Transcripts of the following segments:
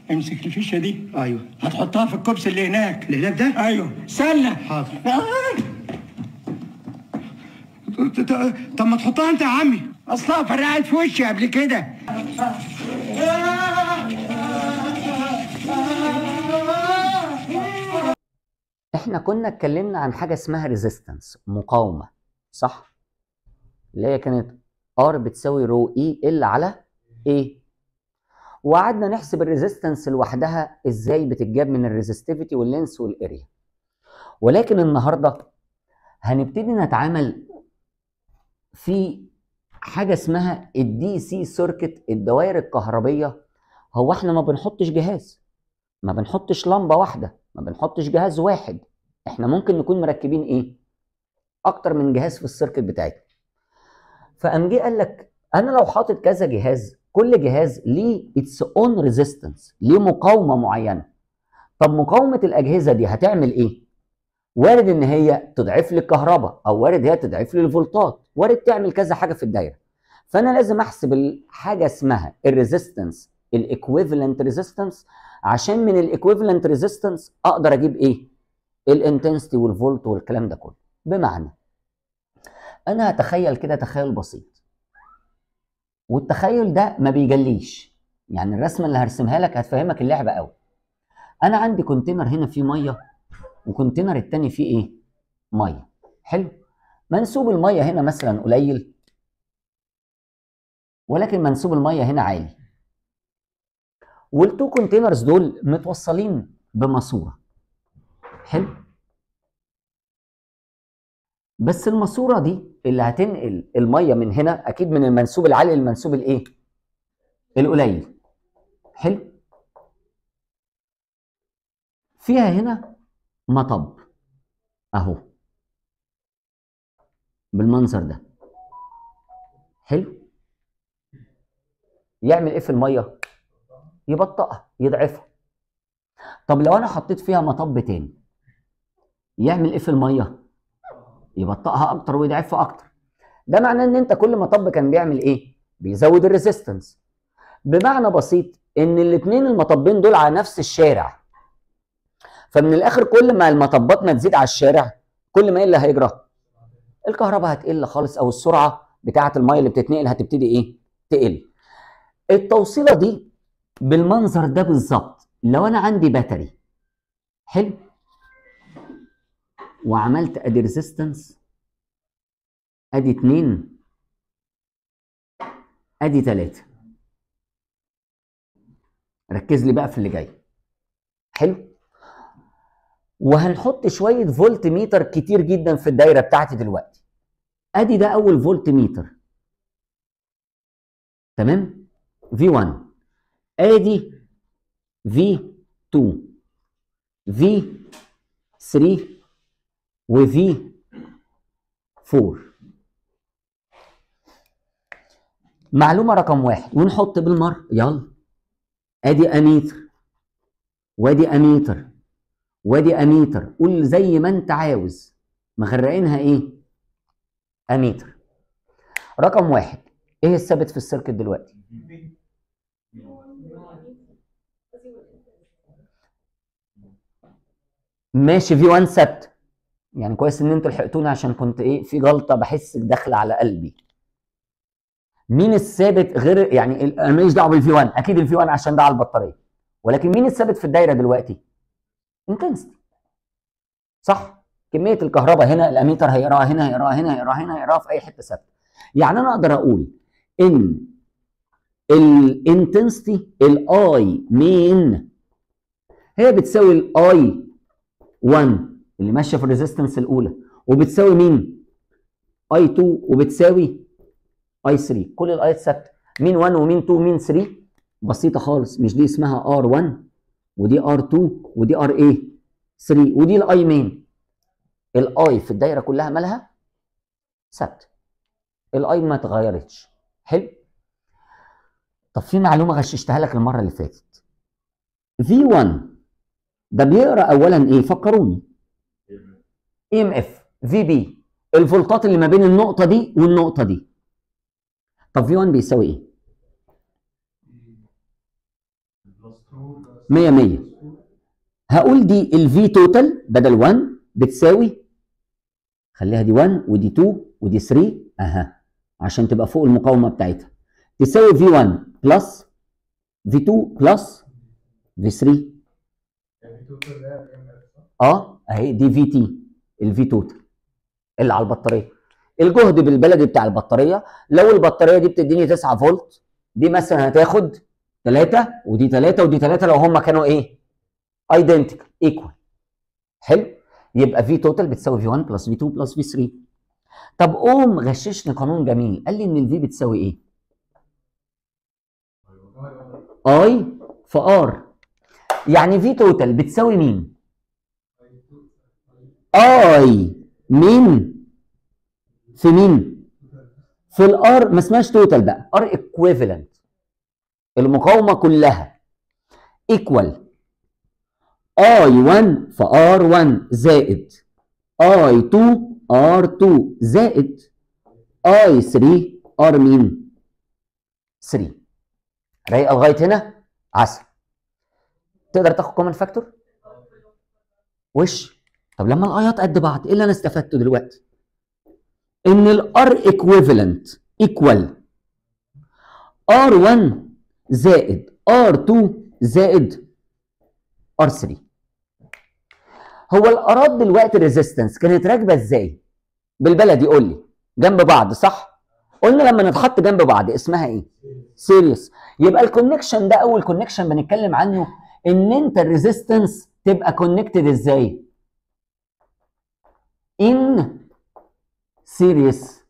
امسك الفيشه دي ايوه هتحطها في الكبس اللي هناك اللي هناك ده ايوه استنى حاضر ط- ط- طب ما تحطها انت يا عمي اصلها فرقعت في وشي قبل كده احنا كنا اتكلمنا عن حاجه اسمها ريزيستنس مقاومه صح اللي هي كانت ار بتساوي رو اي ال على ايه وقعدنا نحسب الريزيستنس لوحدها ازاي بتتجاب من الريزستيفيتي واللينس والاريا ولكن النهارده هنبتدي نتعامل في حاجه اسمها الدي سي سيركت الدوائر الكهربيه هو احنا ما بنحطش جهاز ما بنحطش لمبه واحده ما بنحطش جهاز واحد احنا ممكن نكون مركبين ايه اكتر من جهاز في السيركت بتاعتنا فقام جه قال لك انا لو حاطط كذا جهاز كل جهاز ليه اتس اون ريزيستنس ليه مقاومه معينه طب مقاومه الاجهزه دي هتعمل ايه وارد ان هي تضعف لي الكهرباء او وارد هي تضعف لي الفولتات وارد تعمل كذا حاجه في الدايره فانا لازم احسب الحاجه اسمها الريزيستنس الايكويفالنت ريزيستنس عشان من الايكويفالنت ريزيستنس اقدر اجيب ايه الانتنسيتي والفولت والكلام ده كله بمعنى انا هتخيل كده تخيل بسيط والتخيل ده ما بيجليش يعني الرسمه اللي هرسمها لك هتفهمك اللعبه قوي انا عندي كونتينر هنا فيه ميه وكونتينر التاني فيه ايه ميه حلو منسوب الميه هنا مثلا قليل ولكن منسوب الميه هنا عالي والتو كونتينرز دول متوصلين بماسوره حلو بس الماسوره دي اللي هتنقل الميه من هنا اكيد من المنسوب العالي للمنسوب الايه القليل حلو فيها هنا مطب اهو بالمنظر ده حلو يعمل ايه في الميه يبطئها يضعفها طب لو انا حطيت فيها مطب تاني يعمل ايه في الميه يبطئها اكتر ويضعفها اكتر ده معناه ان انت كل مطب كان بيعمل ايه بيزود الريزيستنس بمعنى بسيط ان الاثنين المطبين دول على نفس الشارع فمن الاخر كل ما المطبات ما تزيد على الشارع كل ما ايه اللي هيجرى الكهرباء هتقل خالص او السرعه بتاعه الميه اللي بتتنقل هتبتدي ايه تقل التوصيله دي بالمنظر ده بالظبط لو انا عندي باتري حلو وعملت ادي ريزيستنس ادي اتنين ادي تلاته ركز لي بقى في اللي جاي حلو وهنحط شويه فولت ميتر كتير جدا في الدايره بتاعتي دلوقتي ادي ده اول فولت ميتر تمام في 1 ادي في 2 في 3 وفي 4 معلومه رقم واحد ونحط بالمره يلا ادي اميتر وادي اميتر وادي اميتر قول زي ما انت عاوز مغرقينها ايه اميتر رقم واحد ايه الثابت في السيركت دلوقتي ماشي في 1 ثابت يعني كويس ان انتوا لحقتوني عشان كنت ايه في جلطه بحس داخله على قلبي مين الثابت غير يعني ال- انا ماليش دعوه بالفي 1 اكيد الفي 1 عشان ده على البطاريه ولكن مين الثابت في الدايره دلوقتي انتنسيتي صح كميه الكهرباء هنا الاميتر هيقراها هنا هيقراها هنا هيقراها هنا هيقراها في اي حته ثابته يعني انا اقدر اقول ان الانتنسيتي الاي مين هي بتساوي الاي 1 اللي ماشيه في الريزيستنس الاولى وبتساوي مين اي 2 وبتساوي اي 3 كل الايات ثابته مين 1 ومين 2 ومين 3 بسيطه خالص مش دي اسمها ار 1 ودي ار 2 ودي ار ايه 3 ودي الاي مين الاي في الدايره كلها مالها ثابته الاي ما اتغيرتش حلو طب في معلومه غششتها لك المره اللي فاتت في 1 ده بيقرا اولا ايه فكروني اي ام اف في بي الفولتات اللي ما بين النقطه دي والنقطه دي طب في 1 بيساوي ايه 100 100 هقول دي الفي توتال بدل 1 بتساوي خليها دي 1 ودي 2 ودي 3 اها عشان تبقى فوق المقاومه بتاعتها تساوي في 1 بلس في 2 بلس في 3 اه اهي دي في تي الفي توتال اللي على البطاريه الجهد بالبلدي بتاع البطاريه لو البطاريه دي بتديني 9 فولت دي مثلا هتاخد 3 ودي 3 ودي 3 لو هم كانوا ايه ايدنتيكال ايكوال حلو يبقى في توتال بتساوي في 1 بلس في 2 بلس في 3 طب قوم غششني قانون جميل قال لي ان الفي بتساوي ايه اي في ار يعني في توتال بتساوي مين اي من في مين في الار ما اسمهاش توتال بقى ار ايكويفالنت المقاومه كلها ايكوال اي 1 في ار 1 زائد اي 2 ار 2 زائد اي 3 ار مين 3 رايقه لغايه هنا عسل تقدر تاخد كومن فاكتور وش طب لما الايات قد بعض ايه اللي انا استفدته دلوقتي ان الار ايكويفالنت ايكوال ار 1 زائد ار 2 زائد ار 3 هو الارات دلوقتي ريزيستنس كانت راكبه ازاي بالبلدي قول لي جنب بعض صح قلنا لما نتحط جنب بعض اسمها ايه سيريس يبقى الكونكشن ده اول كونكشن بنتكلم عنه ان انت الريزيستنس تبقى كونكتد ازاي ان سيريس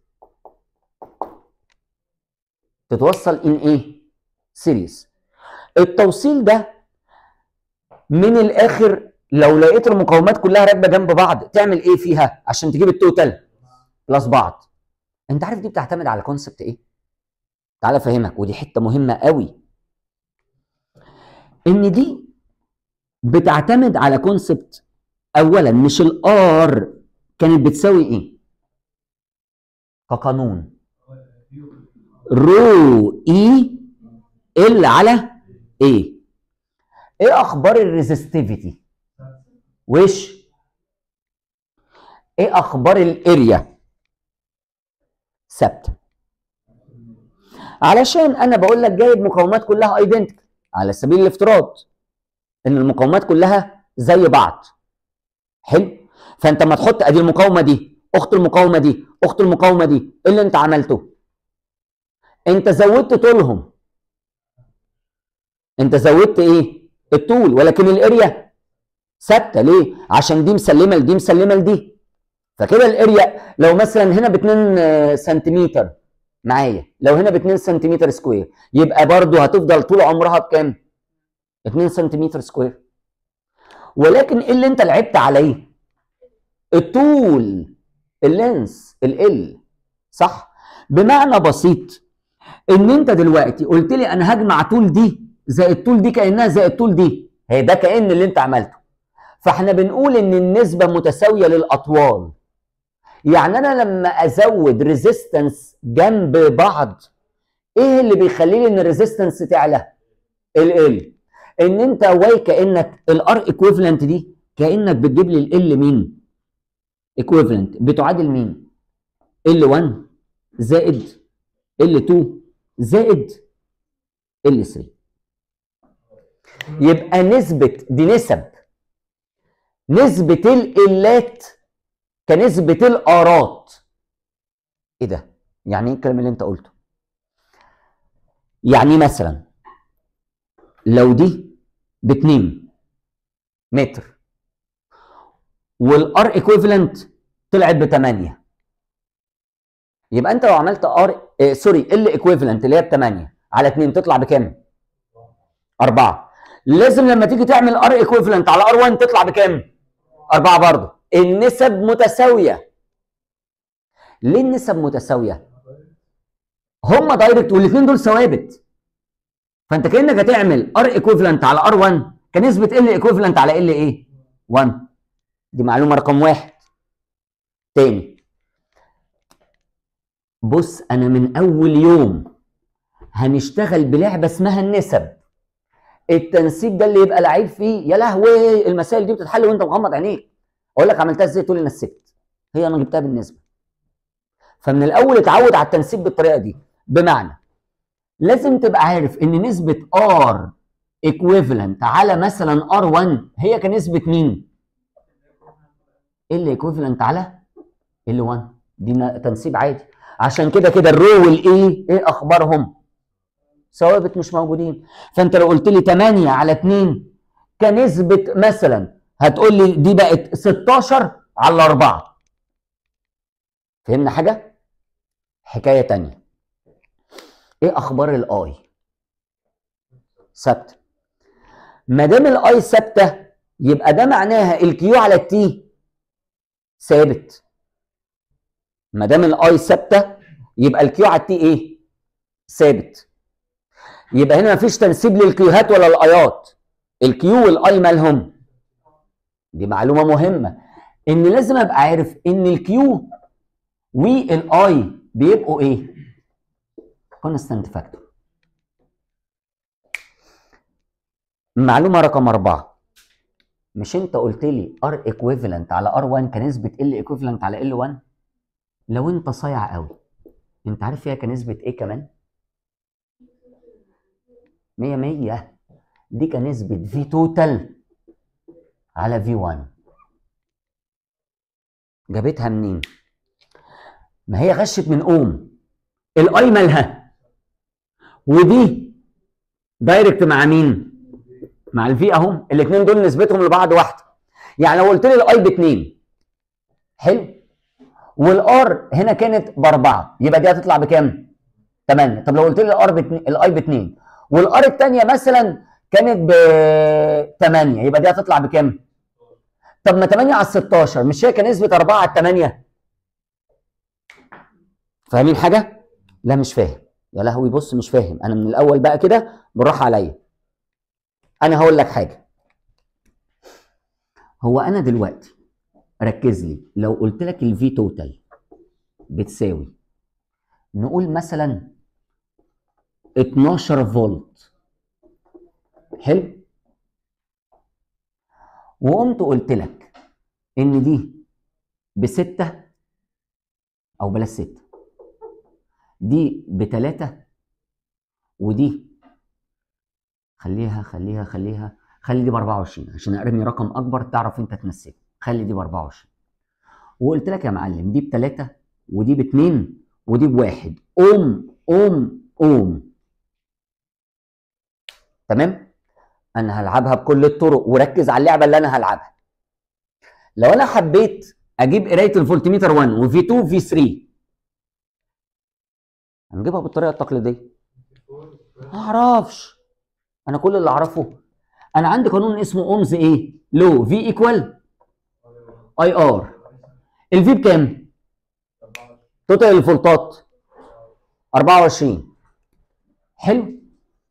تتوصل ان ايه سيريس التوصيل ده من الاخر لو لقيت المقاومات كلها راكبه جنب بعض تعمل ايه فيها عشان تجيب التوتال بلس بعض انت عارف دي بتعتمد على كونسبت ايه تعال افهمك ودي حته مهمه قوي ان دي بتعتمد على كونسبت اولا مش الار كانت بتساوي ايه كقانون رو اي ال على ايه ايه اخبار الريزستيفيتي وش ايه اخبار الاريا ثابته علشان انا بقول لك جايب مقاومات كلها ايدنتيكال على سبيل الافتراض ان المقاومات كلها زي بعض حلو فانت ما تحط ادي المقاومه دي اخت المقاومه دي اخت المقاومه دي ايه اللي انت عملته انت زودت طولهم انت زودت ايه الطول ولكن الاريا ثابته ليه عشان دي مسلمه لدي مسلمه لدي فكده الاريا لو مثلا هنا ب 2 سنتيمتر معايا لو هنا ب 2 سنتيمتر سكوير يبقى برضو هتفضل طول عمرها بكام 2 سنتيمتر سكوير ولكن ايه اللي انت لعبت عليه الطول اللينس ال صح بمعنى بسيط ان انت دلوقتي قلت لي انا هجمع طول دي زائد طول دي كانها زائد طول دي هي ده كان اللي انت عملته فاحنا بنقول ان النسبه متساويه للاطوال يعني انا لما ازود ريزيستنس جنب بعض ايه اللي بيخلي لي ان الريزيستنس تعلى ال ال ان انت واي كانك الار ايكويفالنت دي كانك بتجيب لي ال مين ايكويفالنت بتعادل مين ال 1 زائد ال 2 زائد ال 3 يبقى نسبة دي نسب نسبة الإلات كنسبة الآرات إيه ده؟ يعني إيه الكلام اللي أنت قلته؟ يعني مثلا لو دي ب 2 متر والار ايكويفالنت طلعت ب 8 يبقى انت لو عملت ار إيه سوري ال ايكويفالنت اللي هي ب 8 على 2 تطلع بكام؟ 4 لازم لما تيجي تعمل ار ايكويفالنت على ار 1 تطلع بكام؟ 4 برضه النسب متساويه ليه النسب متساويه؟ هم دايركت والاثنين دول ثوابت فانت كانك هتعمل ار ايكويفالنت على ار 1 كنسبه ال ايكويفالنت على ال ايه؟ 1 دي معلومه رقم واحد تاني بص انا من اول يوم هنشتغل بلعبه اسمها النسب التنسيب ده اللي يبقى لعيب فيه يا لهوي المسائل دي بتتحل وانت مغمض عينيك اقول لك عملتها ازاي تقول لي نسبت هي انا جبتها بالنسبه فمن الاول اتعود على التنسيب بالطريقه دي بمعنى لازم تبقى عارف ان نسبه ار ايكويفالنت على مثلا ار 1 هي كنسبه مين؟ ال ايكويفالنت على ال 1 دي ن- تنسيب عادي عشان كده كده الرو والاي ايه اخبارهم؟ ثوابت مش موجودين فانت لو قلت لي 8 على 2 كنسبه مثلا هتقول لي دي بقت 16 على 4 فهمنا حاجه؟ حكايه تانية ايه اخبار الاي؟ ثابته ما دام الاي ثابته يبقى ده معناها الكيو على التي ثابت ما دام الاي ثابته يبقى الكيو على التي ايه؟ ثابت يبقى هنا مفيش تنسيب للكيوهات ولا الايات الكيو والاي مالهم دي معلومه مهمه ان لازم ابقى عارف ان الكيو والاي بيبقوا ايه؟ كونستانت فاكتور معلومه رقم أربعة مش انت قلت لي ار ايكويفالنت على ار 1 كنسبه ال ايكويفالنت على ال 1 لو انت صايع قوي انت عارف فيها كنسبه ايه كمان 100 100 دي كنسبه في توتال على في 1 جابتها منين ما هي غشت من اوم الاي مالها ودي دايركت مع مين مع الفي اهم الاثنين دول نسبتهم لبعض واحده يعني لو قلت لي الاي باتنين حلو والار هنا كانت باربعه يبقى دي هتطلع بكام؟ 8 طب لو قلت لي الار باتنين الاي باتنين والار الثانيه مثلا كانت ب 8 يبقى دي هتطلع بكام؟ طب ما 8 على 16 مش هي كنسبه 4 على 8 فاهمين حاجه؟ لا مش فاهم يا لهوي بص مش فاهم انا من الاول بقى كده بالراحه عليا انا هقول لك حاجه هو انا دلوقتي ركز لي لو قلت لك الفي توتال بتساوي نقول مثلا 12 فولت حلو وقمت قلت لك ان دي بستة او بلاش ستة دي بتلاتة ودي خليها خليها خليها خلي دي ب 24 عشان ارمي رقم اكبر تعرف انت تنسيه خلي دي ب 24 وقلت لك يا معلم دي بتلاتة ودي باتنين ودي بواحد اوم اوم اوم تمام انا هلعبها بكل الطرق وركز على اللعبه اللي انا هلعبها لو انا حبيت اجيب قرايه الفولتميتر 1 وفي 2 في 3 هنجيبها بالطريقه التقليديه ما اعرفش انا كل اللي اعرفه انا عندي قانون اسمه اومز ايه لو في ايكوال اي ار الفي بكام توتال الفولتات 24 حلو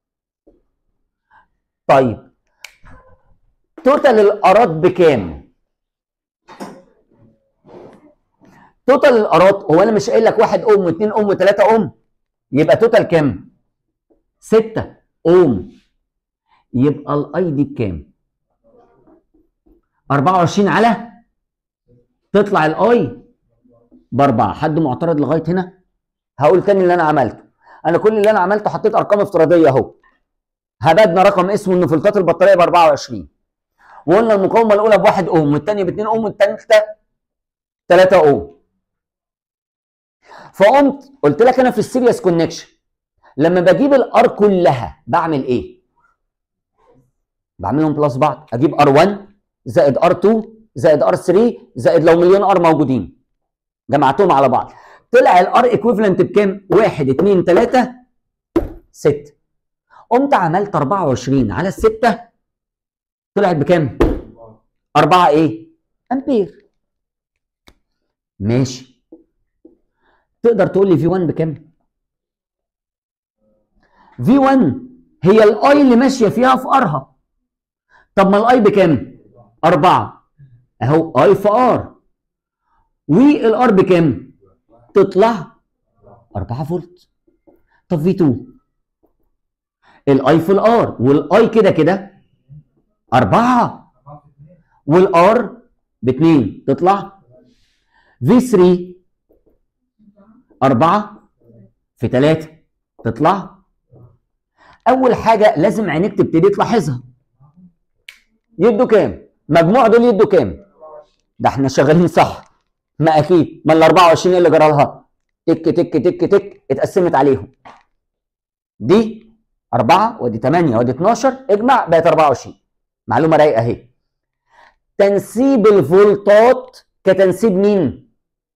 طيب توتال الارات بكام توتال الارات هو انا مش قايل لك واحد اوم واثنين اوم وثلاثه اوم يبقى توتال كام 6 اوم يبقى الاي دي بكام 24 على تطلع الاي باربعه حد معترض لغايه هنا هقول تاني اللي انا عملته انا كل اللي انا عملته حطيت ارقام افتراضيه اهو هبدنا رقم اسمه ان فولتات البطاريه ب 24 وقلنا المقاومه الاولى بواحد اوم والثانيه ب 2 اوم والثالثه 3 اوم فقمت قلت لك انا في السيريس كونكشن لما بجيب الار كلها بعمل ايه؟ بعملهم بلس بعض اجيب ار1 زائد ار2 زائد ار3 زائد لو مليون ار موجودين جمعتهم على بعض طلع الار ايكويفالنت بكام؟ 1 2 3 6 قمت عملت 24 على الستة طلعت بكام؟ 4 ايه؟ امبير ماشي تقدر تقول لي في 1 بكام؟ في 1 هي الاي اللي ماشيه فيها في ارها طب ما الاي بكام؟ 4 اهو اي في ار والار بكام؟ تطلع 4 فولت طب في 2 الاي في الار والاي كده كده أربعة والار باتنين تطلع في 3 أربعة في تلاتة تطلع أول حاجة لازم عينيك تبتدي تلاحظها يدوا كام؟ مجموع دول يدوا كام؟ ده احنا شغالين صح ما أكيد ما ال 24 إيه اللي جرى لها؟ تك تك تك تك اتقسمت عليهم دي 4 ودي 8 ودي 12 اجمع بقت 24 معلومه رايقه اهي تنسيب الفولتات كتنسيب مين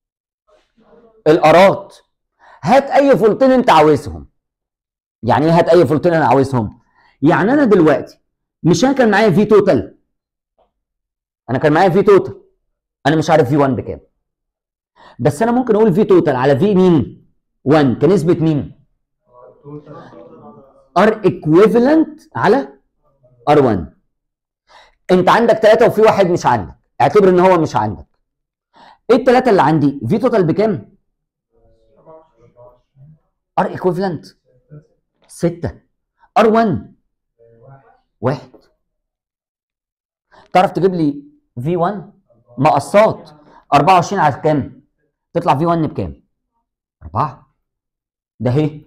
الارات هات اي فولتين انت عاوزهم يعني ايه هات اي فولتين انا عاوزهم يعني انا دلوقتي مش انا كان معايا في توتال انا كان معايا في توتال انا مش عارف في 1 بكام بس انا ممكن اقول في توتال على في مين 1 كنسبه مين ار ايكويفالنت على ار 1 انت عندك ثلاثة وفي واحد مش عندك اعتبر ان هو مش عندك ايه الثلاثة اللي عندي في توتال بكام ار ايكويفالنت 6 ار 1 واحد تعرف تجيب لي في 1 مقصات 24 على كام تطلع في 1 بكام 4 ده اهي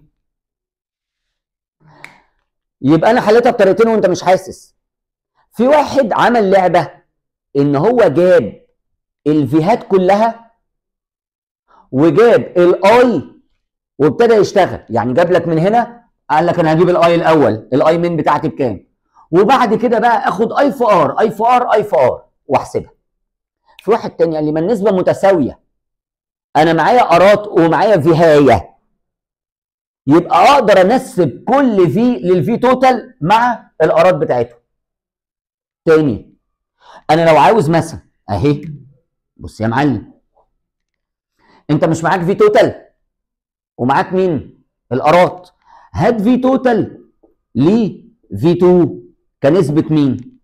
يبقى انا حليتها بطريقتين وانت مش حاسس في واحد عمل لعبه ان هو جاب الفيهات كلها وجاب الاي وابتدى يشتغل يعني جاب لك من هنا قال لك انا هجيب الاي الاول الاي من بتاعتي بكام وبعد كده بقى اخد اي في ار اي في ار اي في ار واحسبها في واحد تاني قال لي ما النسبه متساويه انا معايا ارات ومعايا فيهايه يبقى اقدر انسب كل في للفي توتال مع الارات بتاعته تاني انا لو عاوز مثلا اهي بص يا معلم انت مش معاك في توتال ومعاك مين الارات هات في توتال ل في 2 كنسبه مين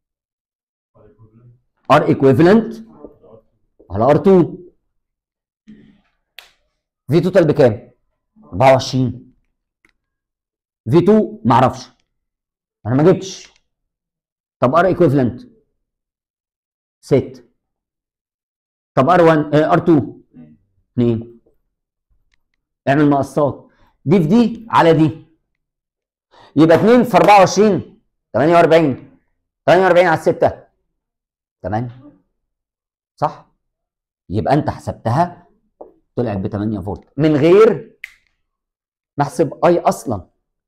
ار ايكويفالنت على ار 2 في توتال بكام 24 في 2 ما اعرفش انا ما جبتش طب ار ايكويفالنت 6 طب ار 1 ار 2 2 اعمل مقصات دي في دي على دي يبقى 2 في 24 48 48 على 6 8 صح يبقى انت حسبتها طلعت ب 8 فولت من غير ما احسب اي اصلا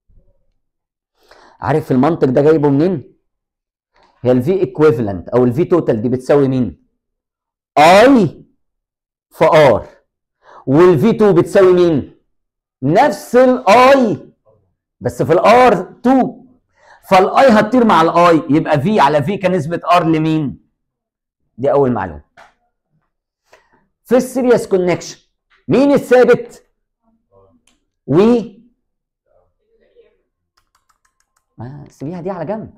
عارف المنطق ده جايبه منين هي الفي ايكويفالنت او الفي توتال دي بتساوي مين اي في ار والفي 2 بتساوي مين نفس الاي بس في الار 2 فالاي هتطير مع الاي يبقى في على في كنسبه ار لمين دي اول معلومه في السيريس كونكشن مين الثابت و ما سيبيها دي على جنب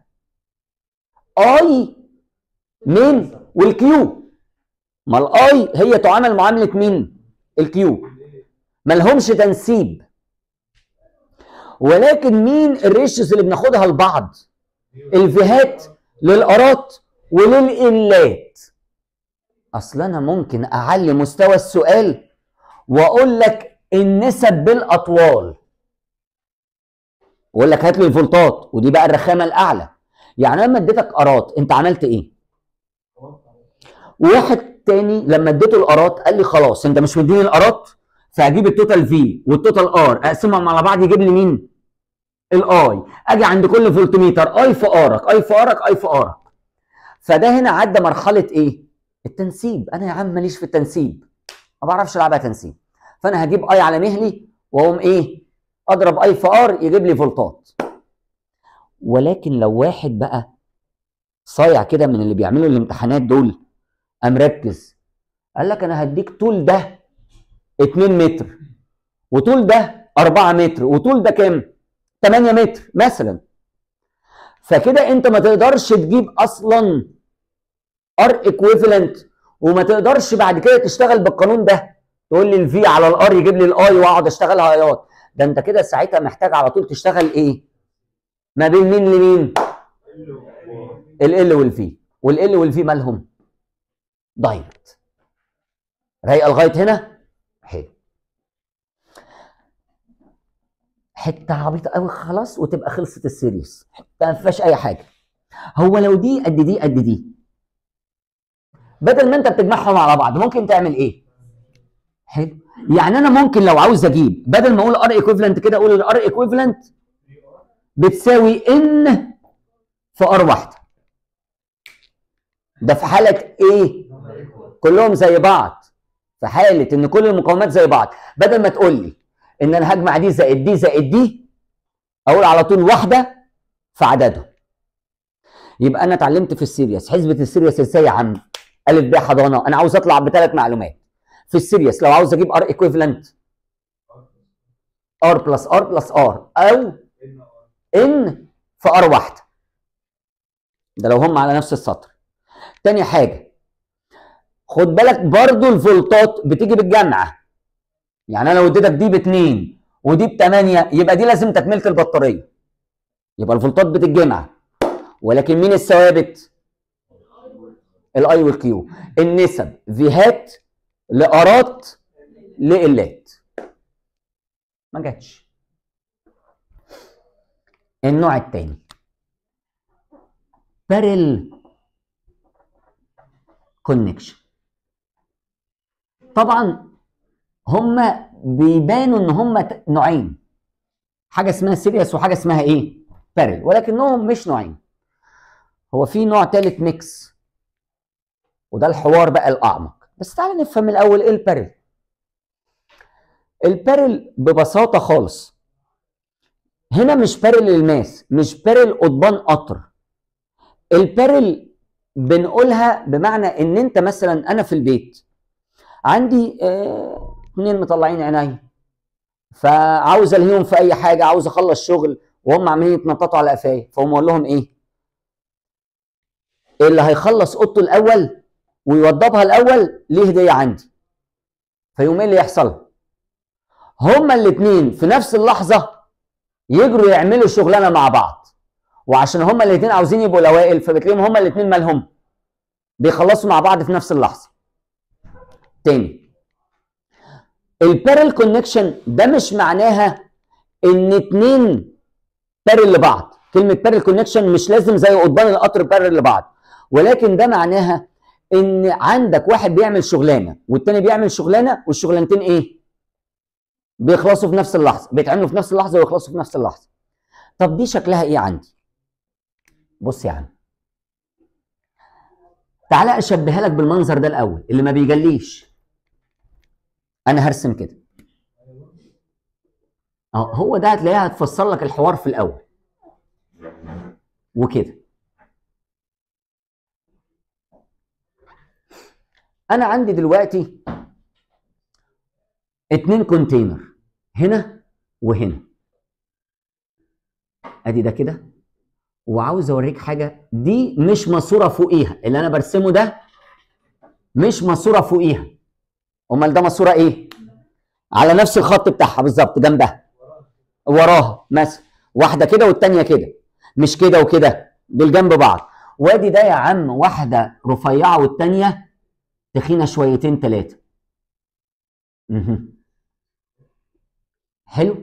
اي من والكيو ما الاي هي تعامل معامله مين الكيو ما لهمش تنسيب ولكن مين الريشيوز اللي بناخدها لبعض الفيهات للارات وللانلات اصل انا ممكن اعلي مستوى السؤال واقول لك النسب بالاطوال واقول لك هات لي الفولتات ودي بقى الرخامه الاعلى يعني لما اديتك ارات انت عملت ايه واحد تاني لما اديته الارات قال لي خلاص انت مش مديني الارات فهجيب التوتال في والتوتال ار اقسمهم على بعض يجيب لي مين الاي اجي عند كل فولتميتر اي في ارك اي في ارك اي في ارك فده هنا عدى مرحله ايه التنسيب انا يا عم ماليش في التنسيب ما بعرفش العبها تنسيب فانا هجيب اي على مهلي واقوم ايه اضرب اي في ار يجيب لي فولتات ولكن لو واحد بقى صايع كده من اللي بيعملوا الامتحانات دول قام مركز قال لك انا هديك طول ده 2 متر وطول ده 4 متر وطول ده كام 8 متر مثلا فكده انت ما تقدرش تجيب اصلا ار ايكويفالنت وما تقدرش بعد كده تشتغل بالقانون ده تقول لي الفي على الار يجيب لي الاي واقعد اشتغل هايات ده انت كده ساعتها محتاج على طول تشتغل ايه ما بين مين لمين ال والفي والال والفي مالهم دايركت رايقه لغايه هنا حلو حته عبيطه قوي خلاص وتبقى خلصت السيريس حته ما فيهاش اي حاجه هو لو دي قد دي قد دي بدل ما انت بتجمعهم على بعض ممكن تعمل ايه حلو يعني انا ممكن لو عاوز اجيب بدل ما اقول ار ايكويفالنت كده اقول الار ايكويفالنت بتساوي ان في ار واحده ده في حاله ايه كلهم زي بعض في حاله ان كل المقاومات زي بعض بدل ما تقول لي ان انا هجمع دي زائد دي زائد دي اقول على طول واحده في عددهم يبقى انا اتعلمت في السيريس حسبه السيريس ازاي يا عم الف ب حضانه انا عاوز اطلع بثلاث معلومات في السيريس لو عاوز اجيب ار ايكويفالنت ار بلس ار بلس ار او ان في ار واحده ده لو هم على نفس السطر تاني حاجه خد بالك برضو الفولتات بتيجي بالجمعه يعني انا لو اديتك دي باتنين ودي بتمانية يبقى دي لازم تكمله البطاريه يبقى الفولتات بتتجمع ولكن مين الثوابت؟ الاي والكيو النسب فيهات لارات لالات ما جاتش النوع الثاني بارل كونكشن طبعا هما بيبانوا ان هما نوعين حاجه اسمها سيريس وحاجه اسمها ايه بارل ولكنهم مش نوعين هو في نوع ثالث ميكس وده الحوار بقى الاعمق بس تعالى نفهم الاول ايه البارل البارل ببساطه خالص هنا مش بارل الماس مش بارل قضبان قطر البارل بنقولها بمعنى ان انت مثلا انا في البيت عندي اه اتنين مطلعين عيني فعاوز الهيهم في اي حاجه عاوز اخلص شغل وهم عمالين يتنططوا على قفايا فهم اقول لهم ايه اللي هيخلص اوضته الاول ويوضبها الاول ليه هديه عندي فيقوم ايه اللي يحصل هما الاثنين في نفس اللحظه يجروا يعملوا شغلانه مع بعض وعشان هما الاثنين عاوزين يبقوا الاوائل فبتلاقيهم هما الاثنين مالهم بيخلصوا مع بعض في نفس اللحظه تاني البارل كونكشن ده مش معناها ان اتنين بارل لبعض كلمه بارل كونكشن مش لازم زي قضبان القطر بارل لبعض ولكن ده معناها ان عندك واحد بيعمل شغلانه والتاني بيعمل شغلانه والشغلانتين ايه بيخلصوا في نفس اللحظه بيتعملوا في نفس اللحظه ويخلصوا في نفس اللحظه طب دي شكلها ايه عندي بص يا عم تعالى اشبهها لك بالمنظر ده الاول اللي ما بيجليش انا هرسم كده اه هو ده هتلاقيها هتفسر لك الحوار في الاول وكده انا عندي دلوقتي اتنين كونتينر هنا وهنا ادي ده كده وعاوز اوريك حاجه دي مش ماسوره فوقيها اللي انا برسمه ده مش ماسوره فوقيها امال ده ماسوره ايه على نفس الخط بتاعها بالظبط جنبها وراها مثلا واحده كده والتانيه كده مش كده وكده دول جنب بعض وادي ده يا عم واحده رفيعه والتانيه تخينه شويتين ثلاثه حلو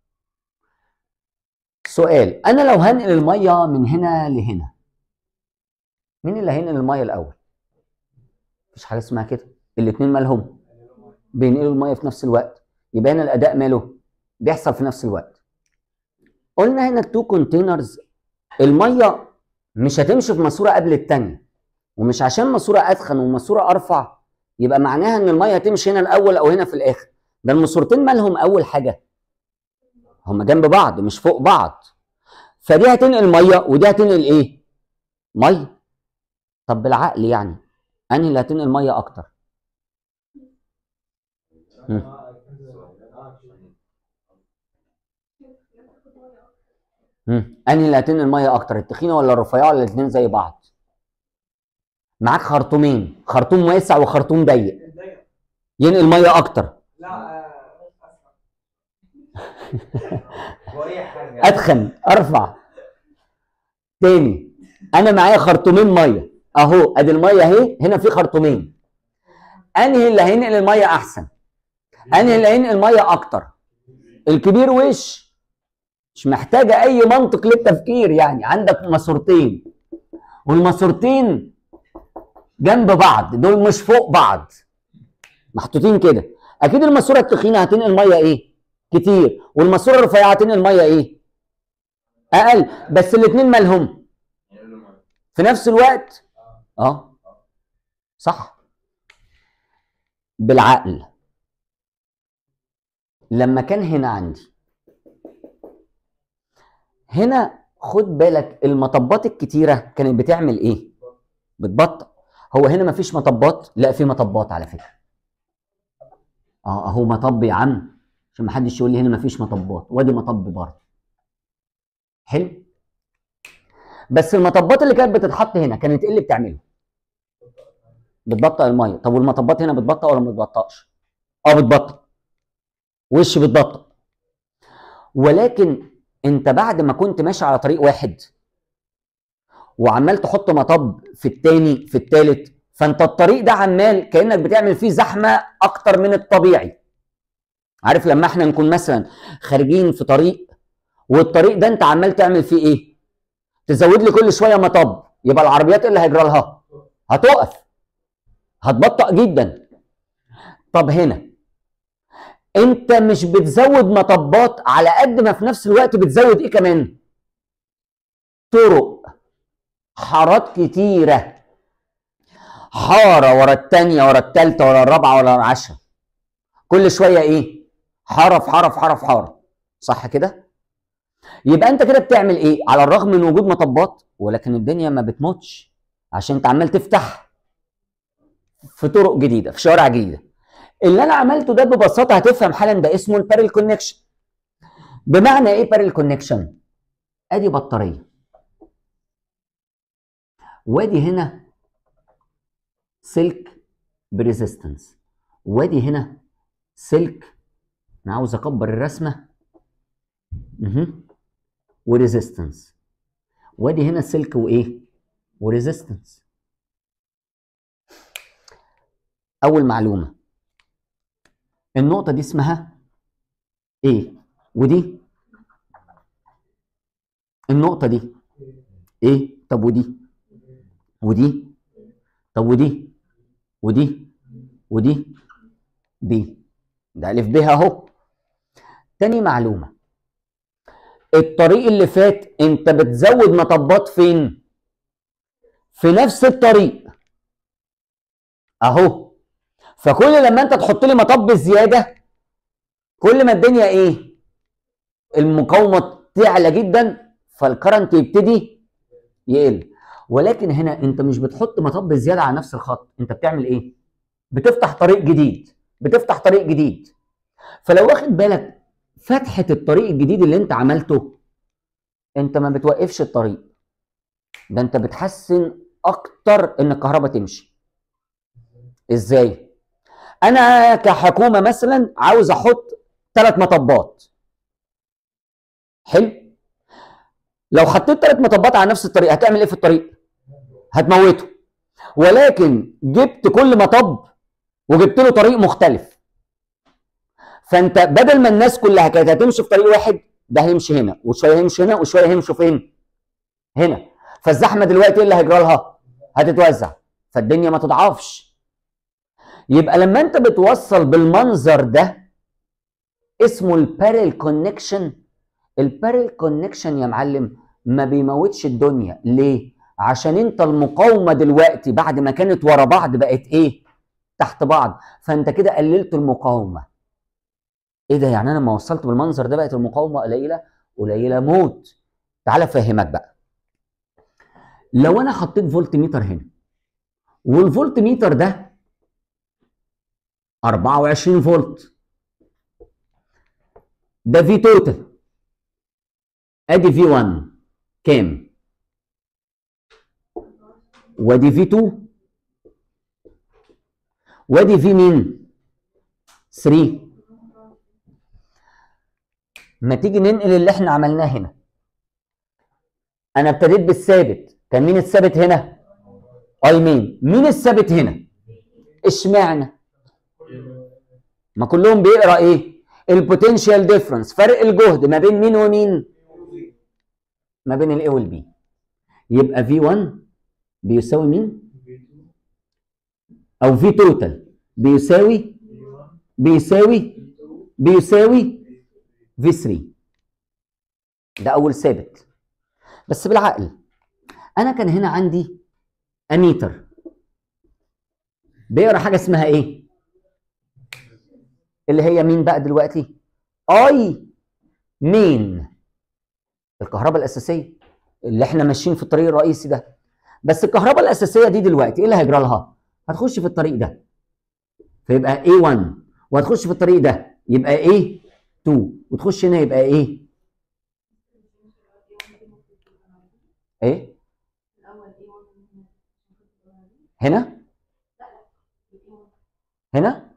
سؤال انا لو هنقل الميه من هنا لهنا مين اللي هينقل الميه الاول مفيش حاجه اسمها كده الاثنين مالهم بينقلوا الميه في نفس الوقت يبقى هنا الاداء ماله بيحصل في نفس الوقت قلنا هنا التو كونتينرز الميه مش هتمشي في ماسوره قبل الثانيه ومش عشان ماسوره ادخن وماسوره ارفع يبقى معناها ان الميه هتمشي هنا الاول او هنا في الاخر ده الماسورتين مالهم اول حاجه هما جنب بعض مش فوق بعض فدي هتنقل ميه ودي هتنقل ايه ميه طب بالعقل يعني انهي اللي هتنقل ميه اكتر مم. مم. انهي اللي هتنقل ميه اكتر التخينه ولا الرفيعه ولا الاثنين زي بعض معاك خرطومين خرطوم واسع وخرطوم ضيق ينقل ميه اكتر لا هو اي حاجه اتخن ارفع تاني انا معايا خرطومين ميه اهو ادي الميه اهي هنا في خرطومين انهي اللي هينقل الميه احسن انهي اللي هينقل الميه اكتر الكبير وش مش محتاجه اي منطق للتفكير يعني عندك ماسورتين والماسورتين جنب بعض دول مش فوق بعض محطوطين كده اكيد الماسوره التخينه هتنقل ميه ايه كتير والماسوره الرفيعه هتنقل ميه ايه اقل بس الاثنين مالهم في نفس الوقت اه صح بالعقل لما كان هنا عندي هنا خد بالك المطبات الكتيره كانت بتعمل ايه بتبطئ هو هنا مفيش مطبات لا في مطبات على فكره اه اهو مطب يا عم عشان ما حدش يقول لي هنا مفيش مطبات وادي مطب برضه حلو بس المطبات اللي كانت بتتحط هنا كانت ايه اللي بتعمله بتبطئ الميه طب والمطبات هنا بتبطئ ولا ما بتبطئش اه بتبطئ وش بتبطئ ولكن انت بعد ما كنت ماشي على طريق واحد وعمال تحط مطب في التاني في التالت فانت الطريق ده عمال كانك بتعمل فيه زحمه اكتر من الطبيعي عارف لما احنا نكون مثلا خارجين في طريق والطريق ده انت عمال تعمل فيه ايه تزود لي كل شويه مطب يبقى العربيات إيه اللي هيجرى لها هتقف هتبطأ جدا طب هنا انت مش بتزود مطبات على قد ما في نفس الوقت بتزود ايه كمان طرق حارات كتيره حاره ورا التانيه ورا التالته ورا الرابعه ورا العشره كل شويه ايه حاره في حاره في حاره في حاره صح كده يبقى انت كده بتعمل ايه على الرغم من وجود مطبات ولكن الدنيا ما بتموتش عشان انت عمال تفتح في طرق جديده في شوارع جديده اللي انا عملته ده ببساطه هتفهم حالا ده اسمه البارل كونكشن بمعنى ايه بارل كونكشن ادي بطاريه وادي هنا سلك بريزيستنس وادي هنا سلك انا عاوز اكبر الرسمه اها وريزيستنس وادي هنا سلك وايه وريزيستنس اول معلومه النقطه دي اسمها ايه ودي النقطه دي ايه طب ودي ودي طب ودي ودي ودي بي ده الف ب اهو تاني معلومه الطريق اللي فات انت بتزود مطبات فين في نفس الطريق اهو فكل لما انت تحط لي مطب زياده كل ما الدنيا ايه المقاومه تعلى جدا فالكرنت يبتدي يقل ولكن هنا انت مش بتحط مطب زياده على نفس الخط انت بتعمل ايه بتفتح طريق جديد بتفتح طريق جديد فلو واخد بالك فتحه الطريق الجديد اللي انت عملته انت ما بتوقفش الطريق ده انت بتحسن اكتر ان الكهرباء تمشي ازاي انا كحكومه مثلا عاوز احط ثلاث مطبات حلو لو حطيت ثلاث مطبات على نفس الطريق هتعمل ايه في الطريق هتموته ولكن جبت كل مطب وجبت له طريق مختلف فانت بدل ما الناس كلها كانت هتمشي في طريق واحد ده هيمشي هنا وشويه هيمشي هنا وشويه هيمشوا فين هنا فالزحمه دلوقتي ايه اللي هيجرى لها هتتوزع فالدنيا ما تضعفش يبقى لما انت بتوصل بالمنظر ده اسمه البارل كونكشن البارل كونكشن يا معلم ما بيموتش الدنيا ليه عشان انت المقاومه دلوقتي بعد ما كانت ورا بعض بقت ايه تحت بعض فانت كده قللت المقاومه ايه ده يعني انا لما وصلت بالمنظر ده بقت المقاومه قليله قليله موت تعال افهمك بقى لو انا حطيت فولت ميتر هنا والفولت ميتر ده 24 فولت ده في توتال ادي في 1 كام وادي في 2 وادي في مين 3 ما تيجي ننقل اللي احنا عملناه هنا انا ابتديت بالثابت كان مين الثابت هنا اي مين مين الثابت هنا اشمعنى ما كلهم بيقرا ايه البوتنشال ديفرنس فرق الجهد ما بين مين ومين ما بين الاي والبي يبقى في 1 بيساوي مين او في توتال بيساوي بيساوي بيساوي في 3 ده اول ثابت بس بالعقل انا كان هنا عندي اميتر بيقرا حاجه اسمها ايه اللي هي مين بقى دلوقتي اي مين الكهرباء الاساسيه اللي احنا ماشيين في الطريق الرئيسي ده بس الكهرباء الاساسيه دي دلوقتي ايه اللي هيجرى لها هتخش في الطريق ده فيبقى A1 وهتخش في الطريق ده يبقى A2 وتخش هنا يبقى ايه ايه هنا هنا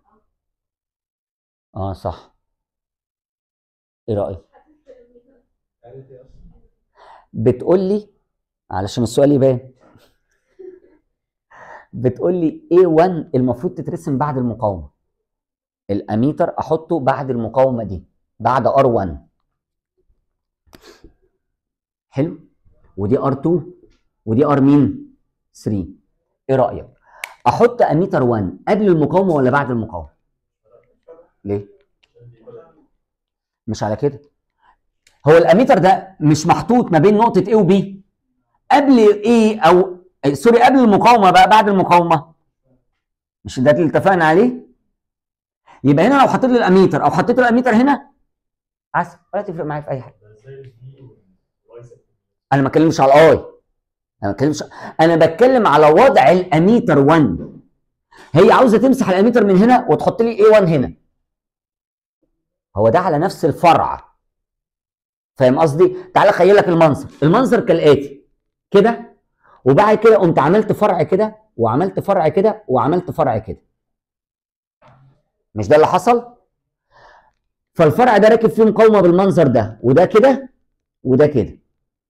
اه صح ايه رايك بتقول لي علشان السؤال يبان بتقول لي A1 المفروض تترسم بعد المقاومه الاميتر احطه بعد المقاومه دي بعد R1 حلو ودي R2 ودي R مين 3 ايه رايك احط اميتر 1 قبل المقاومه ولا بعد المقاومه ليه مش على كده هو الاميتر ده مش محطوط ما بين نقطه A و B قبل A او إيه، سوري قبل المقاومه بقى بعد المقاومه مش ده اللي اتفقنا عليه يبقى هنا لو حطيت لي الاميتر او حطيت له الاميتر هنا عسل ولا تفرق معايا في اي حاجه انا ما بتكلمش على الاي انا ما بتكلمش انا بتكلم على وضع الاميتر 1 هي عاوزه تمسح الاميتر من هنا وتحط لي A1 هنا هو ده على نفس الفرع فاهم قصدي تعالى خيل لك المنظر المنظر كالاتي كده وبعد كده قمت عملت فرع كده وعملت فرع كده وعملت فرع كده مش ده اللي حصل فالفرع ده راكب فيه مقاومه بالمنظر ده وده كده وده كده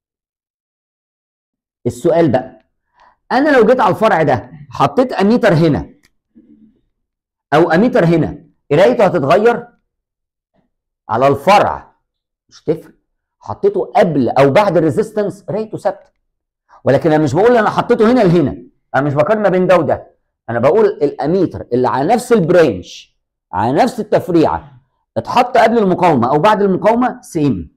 السؤال بقى انا لو جيت على الفرع ده حطيت اميتر هنا او اميتر هنا قرايته هتتغير على الفرع مش تفرق حطيته قبل او بعد الريزيستنس قرايته ثابته ولكن انا مش بقول انا حطيته هنا لهنا انا مش بقارن ما بين ده وده انا بقول الاميتر اللي على نفس البرانش على نفس التفريعه اتحط قبل المقاومه او بعد المقاومه سيم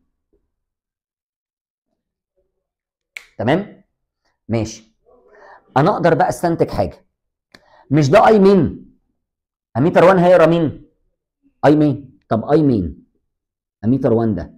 تمام ماشي انا اقدر بقى استنتج حاجه مش ده اي مين اميتر 1 هيقرا مين اي مين طب اي مين اميتر 1 ده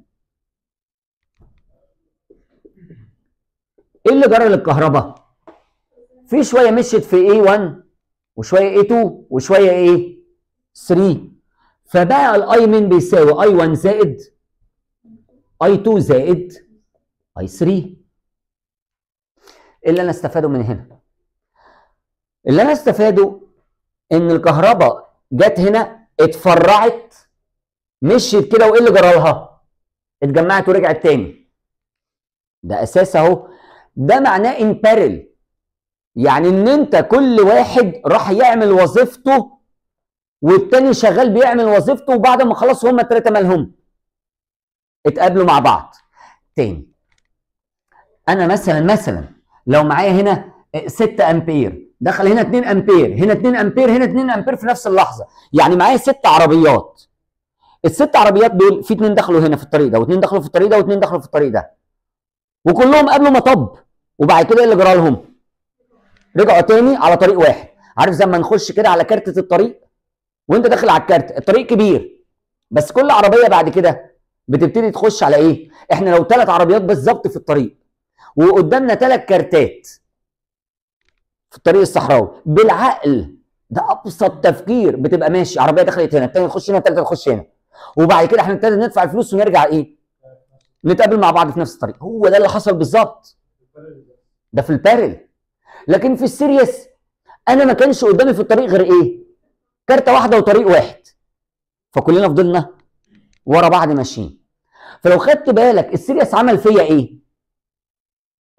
ايه اللي جرى للكهرباء في شويه مشيت في A1 وشويه A2 وشويه A 3 فبقى الاي مين بيساوي اي 1 زائد اي 2 زائد اي 3 ايه اللي انا استفاده من هنا اللي انا استفاده ان الكهرباء جت هنا اتفرعت مشيت كده وايه اللي جرى لها اتجمعت ورجعت تاني ده اساس اهو ده معناه ان بارل يعني ان انت كل واحد راح يعمل وظيفته والتاني شغال بيعمل وظيفته وبعد ما خلصوا هما التلاته مالهم اتقابلوا مع بعض تاني انا مثلا مثلا لو معايا هنا 6 امبير دخل هنا 2 امبير هنا 2 امبير هنا 2 امبير في نفس اللحظه يعني معايا ست عربيات الست عربيات دول في اتنين دخلوا هنا في الطريق ده واتنين دخلوا في الطريق ده واتنين دخلوا في الطريق ده وكلهم قابلوا مطب وبعد كده ايه اللي جرى لهم رجعوا تاني على طريق واحد عارف زي ما نخش كده على كارتة الطريق وانت داخل على الكارت الطريق كبير بس كل عربيه بعد كده بتبتدي تخش على ايه احنا لو ثلاث عربيات بالظبط في الطريق وقدامنا ثلاث كارتات في الطريق الصحراوي بالعقل ده ابسط تفكير بتبقى ماشي عربيه دخلت هنا الثانيه تخش هنا الثالثه تخش هنا وبعد كده احنا نبتدي ندفع الفلوس ونرجع ايه نتقابل مع بعض في نفس الطريق هو ده اللي حصل بالظبط ده في البارل لكن في السيريس انا ما كانش قدامي في الطريق غير ايه كارته واحده وطريق واحد فكلنا فضلنا ورا بعض ماشيين فلو خدت بالك السيريس عمل فيا ايه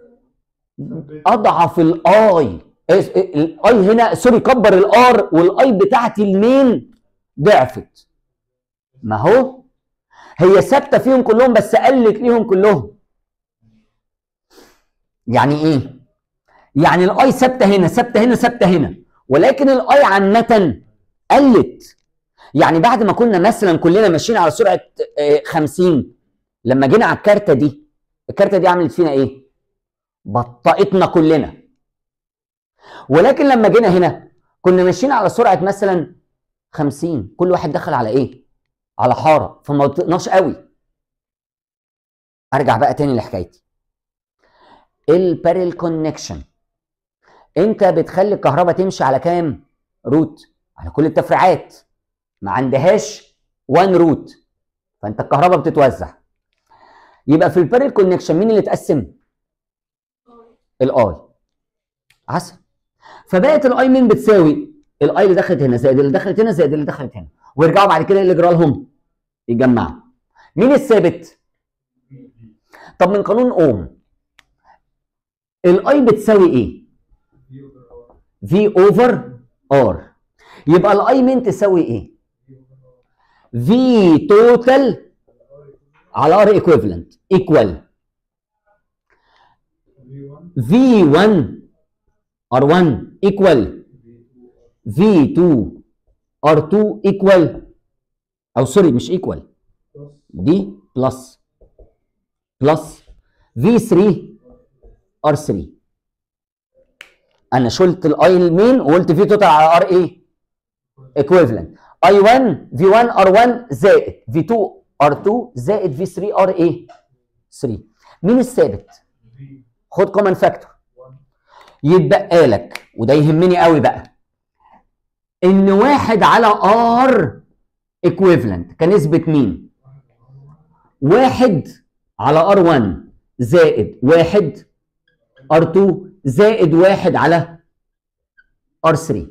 اضعف الاي الاي هنا سوري كبر الار والاي بتاعتي المين ضعفت ما هو هي ثابته فيهم كلهم بس قلت ليهم كلهم يعني ايه يعني الاي ثابته هنا ثابته هنا ثابته هنا ولكن الاي عامه قلت يعني بعد ما كنا مثلا كلنا ماشيين على سرعه آه، 50 لما جينا على الكارته دي الكارته دي عملت فينا ايه بطأتنا كلنا ولكن لما جينا هنا كنا ماشيين على سرعه مثلا 50 كل واحد دخل على ايه على حاره فما بطئناش قوي ارجع بقى تاني لحكايتي البارل كونكشن انت بتخلي الكهرباء تمشي على كام روت على كل التفريعات ما عندهاش وان روت فانت الكهرباء بتتوزع يبقى في البارل كونكشن مين اللي اتقسم الاي عسل فبقت الاي مين بتساوي الاي اللي دخلت هنا زائد اللي دخلت هنا زائد اللي دخلت هنا ويرجعوا بعد كده إيه اللي يجرى لهم يتجمعوا مين الثابت طب من قانون اوم الاي بتساوي ايه في اوفر ار يبقى الاي مين تساوي ايه في توتال على ار ايكويفالنت ايكوال في 1 ار 1 ايكوال في 2 ار 2 ايكوال او سوري مش ايكوال دي بلس بلس في 3 ار 3 انا شلت الاي المين وقلت في توتال على ار ايه ايكويفالنت اي 1 في 1 ار 1 زائد في 2 ار 2 زائد في 3 ار ايه 3 مين الثابت خد كومن فاكتور يتبقى لك وده يهمني قوي بقى ان واحد على ار ايكويفالنت كنسبة مين؟ واحد على ار 1 زائد واحد ار 2 زائد واحد على ار 3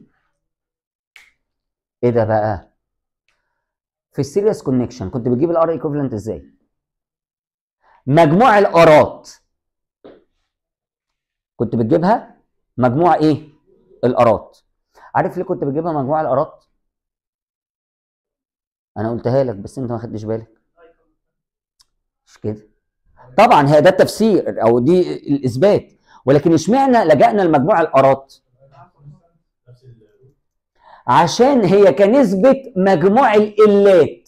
ايه ده بقى؟ في السيريس كونكشن كنت بتجيب الار ايكويفالنت ازاي؟ مجموع الارات كنت بتجيبها مجموع ايه؟ الارات عارف ليه كنت بجيبها مجموع الارات؟ انا قلتها لك بس انت ما خدتش بالك مش كده طبعا هي ده التفسير او دي الاثبات ولكن اشمعنى لجأنا لمجموع الارات؟ عشان هي كنسبة مجموع الإلات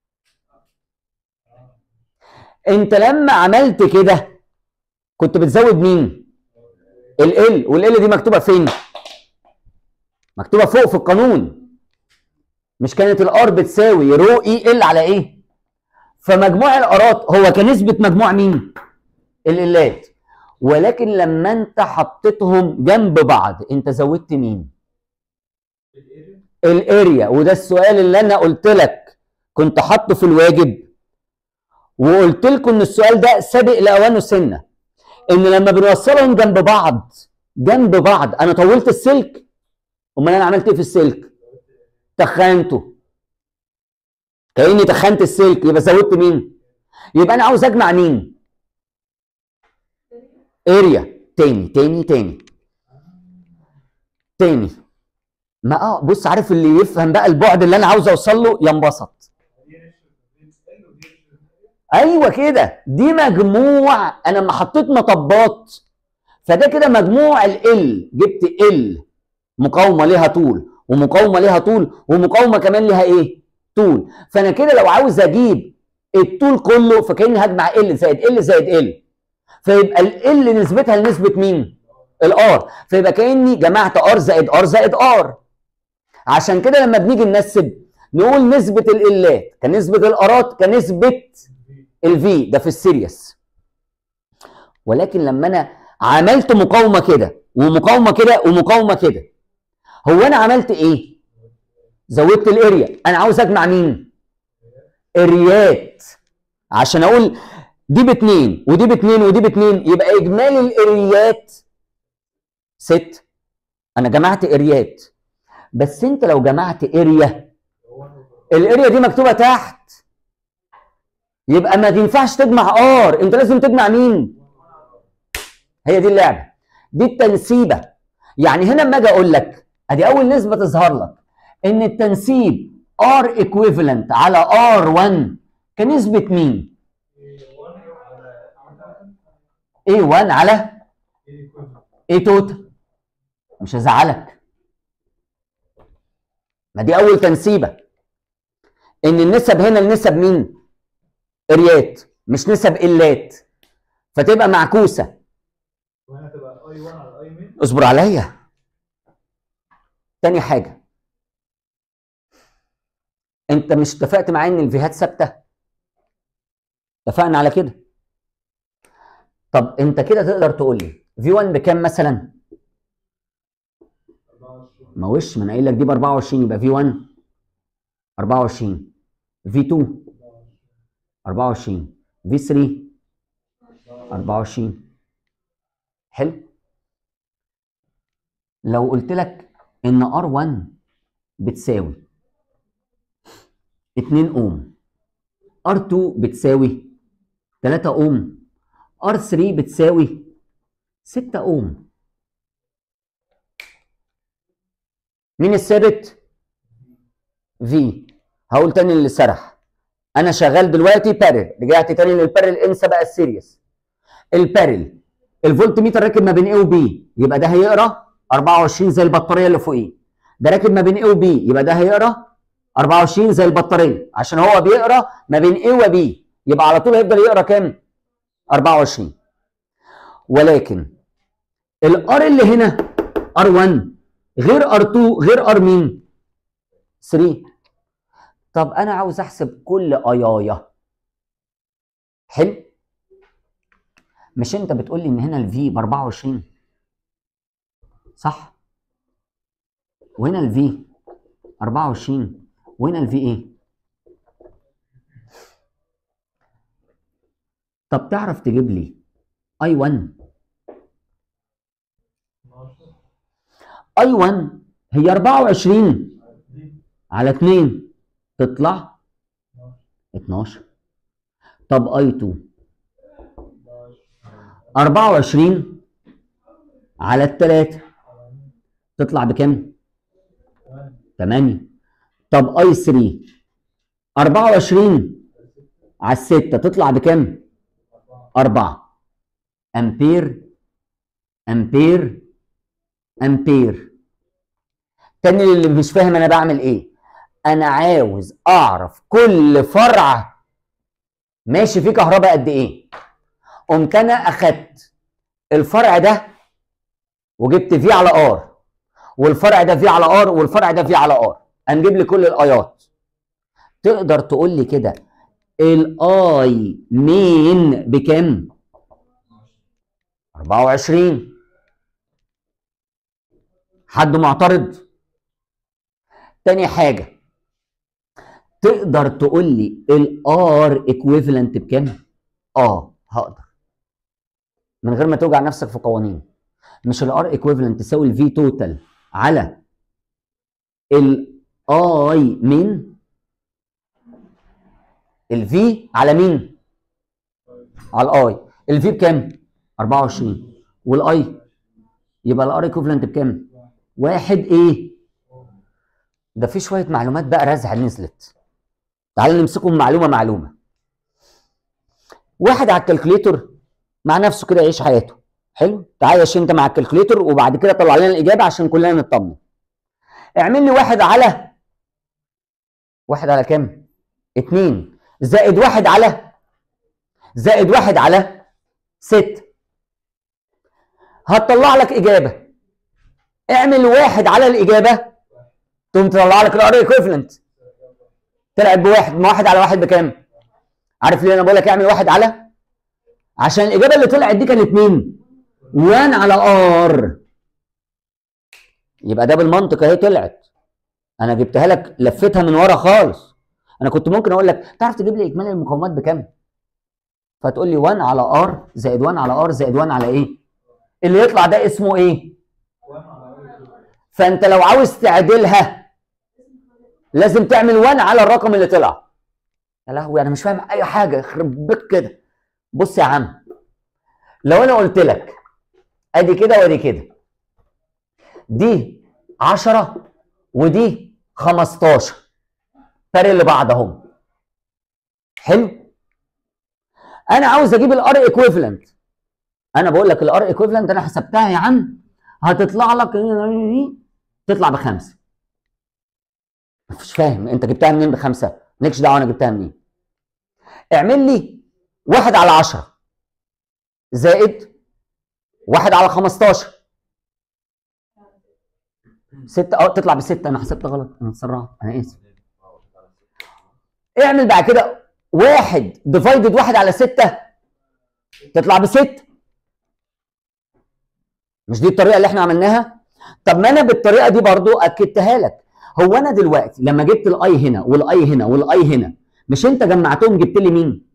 انت لما عملت كده كنت بتزود مين ال والال دي مكتوبة فين مكتوبة فوق في القانون مش كانت الار بتساوي رو اي ال على ايه فمجموع الارات هو كنسبة مجموع مين الالات ولكن لما انت حطيتهم جنب بعض انت زودت مين الاريا وده السؤال اللي انا قلت لك كنت حاطه في الواجب وقلت لكم ان السؤال ده سابق لاوانه سنه ان لما بنوصلهم جنب بعض جنب بعض انا طولت السلك امال انا عملت ايه في السلك تخنته كاني تخنت السلك يبقى زودت مين يبقى انا عاوز اجمع مين اريا تاني تاني تاني تاني ما اه بص عارف اللي يفهم بقى البعد اللي انا عاوز اوصل له ينبسط ايوه كده دي مجموع انا لما حطيت مطبات فده كده مجموع ال جبت ال مقاومه ليها طول ومقاومه ليها طول ومقاومه كمان ليها ايه طول فانا كده لو عاوز اجيب الطول كله فكاني هجمع ال زائد ال زائد ال فيبقى ال نسبتها لنسبه مين الار فيبقى كاني جمعت ار زائد ار زائد ار عشان كده لما بنيجي ننسب نقول نسبه الالات كنسبه الارات كنسبه الفي ده في السيريس ولكن لما انا عملت مقاومه كده ومقاومه كده ومقاومه كده هو انا عملت ايه زودت الاريا انا عاوز اجمع مين اريات عشان اقول دي باتنين ودي باتنين ودي باتنين يبقى اجمالي الاريات ست انا جمعت اريات بس انت لو جمعت اريا الاريا دي مكتوبه تحت يبقى ما ينفعش تجمع ار انت لازم تجمع مين هي دي اللعبه دي التنسيبه يعني هنا لما اجي اقول لك ادي اول نسبه تظهر لك ان التنسيب ار ايكويفالنت على ار 1 كنسبه مين؟ A1 على A توتال مش هزعلك ما دي اول تنسيبه ان النسب هنا النسب مين؟ اريات مش نسب الات فتبقى معكوسه وهنا تبقى اي 1 على اي مين اصبر عليا تاني حاجة انت مش اتفقت معايا ان الفيهات ثابتة اتفقنا على كده طب انت كده تقدر تقول لي في 1 بكام مثلا 24 ما وش ما انا قايل لك دي ب 24 يبقى في 1 24 في 2 24 في 3 24 حلو لو قلت لك ان R1 بتساوي 2 اوم R2 بتساوي 3 اوم R3 بتساوي 6 اوم مين الثابت؟ في هقول تاني اللي سرح انا شغال دلوقتي بارل رجعت تاني للبارل انسى بقى السيريس البارل الفولت ميتر راكب ما بين A و B يبقى ده هيقرا 24 زي البطاريه اللي فوقيه ده راكب ما بين A و B يبقى ده هيقرا 24 زي البطاريه عشان هو بيقرا ما بين A و B يبقى على طول هيفضل يقرا كام 24 ولكن الار اللي هنا R1 غير R2 غير R مين 3 طب انا عاوز احسب كل ايايا حلو مش انت بتقول لي ان هنا الفي ب 24 صح وهنا الفي 24 وهنا الفي ايه طب تعرف تجيب لي اي 1 12 اي 1 هي 24 على 2 تطلع 12 طب اي 2 24 على الثلاثة تطلع بكام؟ 8 طب اي 3 24 على الستة تطلع بكام؟ 4 امبير امبير امبير تاني اللي مش فاهم انا بعمل ايه انا عاوز اعرف كل فرع ماشي فيه كهرباء قد ايه قمت انا اخدت الفرع ده وجبت فيه على ار والفرع ده فيه على ار والفرع ده فيه على ار هنجيب لي كل الايات تقدر تقول لي كده الاي مين بكام 24 حد معترض تاني حاجه تقدر تقول لي الار ايكويفالنت بكام اه هقدر من غير ما توجع نفسك في قوانين مش الار ايكويفالنت تساوي الفي توتال على الاي مين الفي على مين على الاي الفي بكام 24 والاي يبقى الار ايكويفالنت بكام واحد ايه ده في شويه معلومات بقى رزعه نزلت تعال نمسكهم معلومه معلومه واحد على الكالكوليتور مع نفسه كده يعيش حياته حلو تعايش انت مع الكالكوليتور وبعد كده طلع لنا الاجابه عشان كلنا نطمن اعمل لي واحد على واحد على كام اتنين زائد واحد على زائد واحد على ست هتطلع لك اجابه اعمل واحد على الاجابه تقوم تطلع لك الار ايكويفالنت طلعت بواحد ما واحد على واحد بكام عارف ليه انا بقول لك اعمل واحد على عشان الاجابه اللي طلعت دي كانت مين 1 على ار يبقى ده بالمنطق اهي طلعت انا جبتها لك لفيتها من ورا خالص انا كنت ممكن اقول لك تعرف تجيب لي اجمالي المقاومات بكام فتقول لي 1 على ار زائد 1 على ار زائد 1 على ايه اللي يطلع ده اسمه ايه 1 على اي 2 فانت لو عاوز تعدلها لازم تعمل 1 على الرقم اللي طلع يا لهوي انا مش فاهم اي حاجه يخرب بيك كده بص يا عم لو انا قلت لك ادي كده وادي كده دي 10 ودي 15 بارل لبعض اهم حلو انا عاوز اجيب الار ايكويفالنت انا بقول لك الار ايكويفالنت انا حسبتها يا عم هتطلع لك تطلع بخمسه مش فاهم انت جبتها منين بخمسه مالكش دعوه انا جبتها منين اعمل لي واحد على عشرة زائد واحد على 15 ستة اه تطلع بستة انا حسبت غلط انا اتسرعت انا اسف اعمل بعد كده واحد ديفايدد واحد على ستة تطلع بستة مش دي الطريقة اللي احنا عملناها طب ما انا بالطريقة دي برضو اكدتها لك هو انا دلوقتي لما جبت الاي هنا والاي هنا والاي هنا مش انت جمعتهم جبت لي مين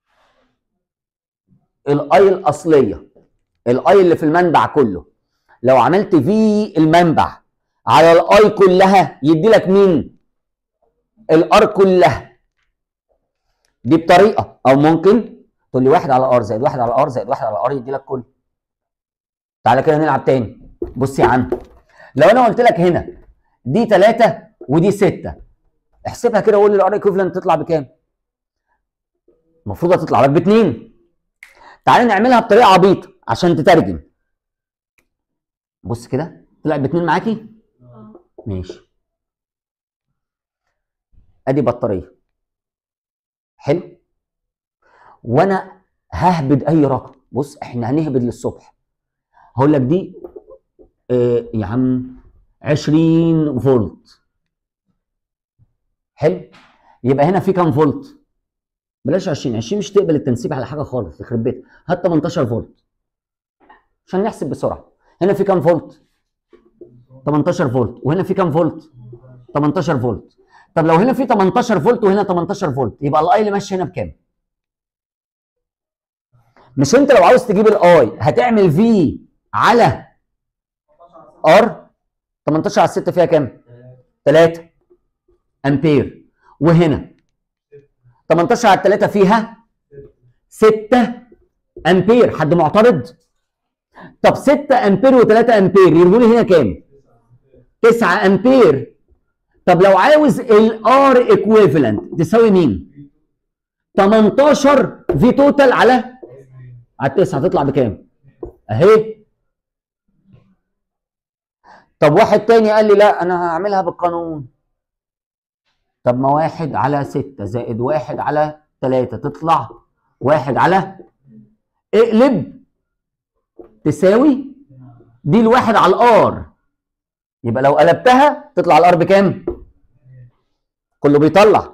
الاي الاصليه الاي اللي في المنبع كله لو عملت في المنبع على الاي كلها يدي لك مين الار كلها دي بطريقه او ممكن تقول لي واحد على ار زائد واحد على ار زائد واحد على ار يدي لك كله تعالى كده نلعب تاني بص يا عم لو انا قلت لك هنا دي 3 ودي 6 احسبها كده وقول لي الار ايكوفلنت تطلع بكام المفروض هتطلع لك باتنين تعالى نعملها بطريقه عبيطه عشان تترجم بص كده طلعت باتنين معاكي ماشي ادي بطاريه حلو وانا ههبد اي رقم بص احنا هنهبد للصبح هقول لك دي آه يا عم 20 فولت حلو يبقى هنا في كام فولت بلاش 20 20 مش تقبل التنسيب على حاجه خالص يخرب بيتك هات 18 فولت عشان نحسب بسرعه هنا في كام فولت 18 فولت وهنا في كام فولت 18 فولت طب لو هنا في 18 فولت وهنا 18 فولت يبقى الاي اللي ماشي هنا بكام مش انت لو عاوز تجيب الاي هتعمل في على ار 18 على 6 فيها كام 3 امبير وهنا 18 على 3 فيها 6 امبير حد معترض طب 6 امبير و3 امبير يرموا لي هنا كام 9 امبير طب لو عاوز الار ايكويفالنت تساوي مين 18 في توتال على على 9 هتطلع بكام اهي طب واحد تاني قال لي لا انا هعملها بالقانون طب ما واحد على ستة زائد واحد على تلاتة تطلع واحد على اقلب تساوي دي الواحد على الار يبقى لو قلبتها تطلع الار بكام؟ كله بيطلع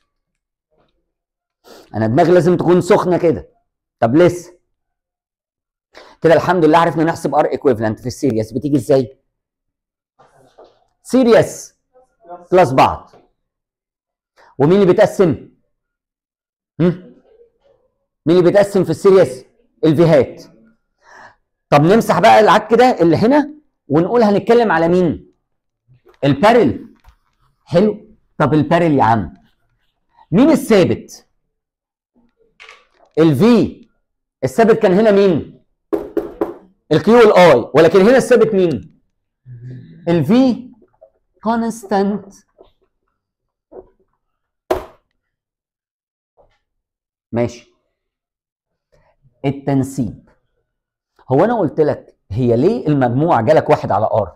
انا دماغي لازم تكون سخنه كده طب لسه كده الحمد لله عرفنا نحسب ار ايكويفالنت في السيريس بتيجي ازاي؟ سيريس بلس بعض ومين اللي بيتقسم؟ هم؟ مين اللي بيتقسم في السيريس؟ الفيهات طب نمسح بقى العك كده اللي هنا ونقول هنتكلم على مين؟ البارل حلو طب البارل يا عم مين الثابت؟ الفي الثابت كان هنا مين؟ الكيو والاي ولكن هنا الثابت مين؟ الفي كونستانت ماشي التنسيب هو انا قلت لك هي ليه المجموع جالك واحد على ار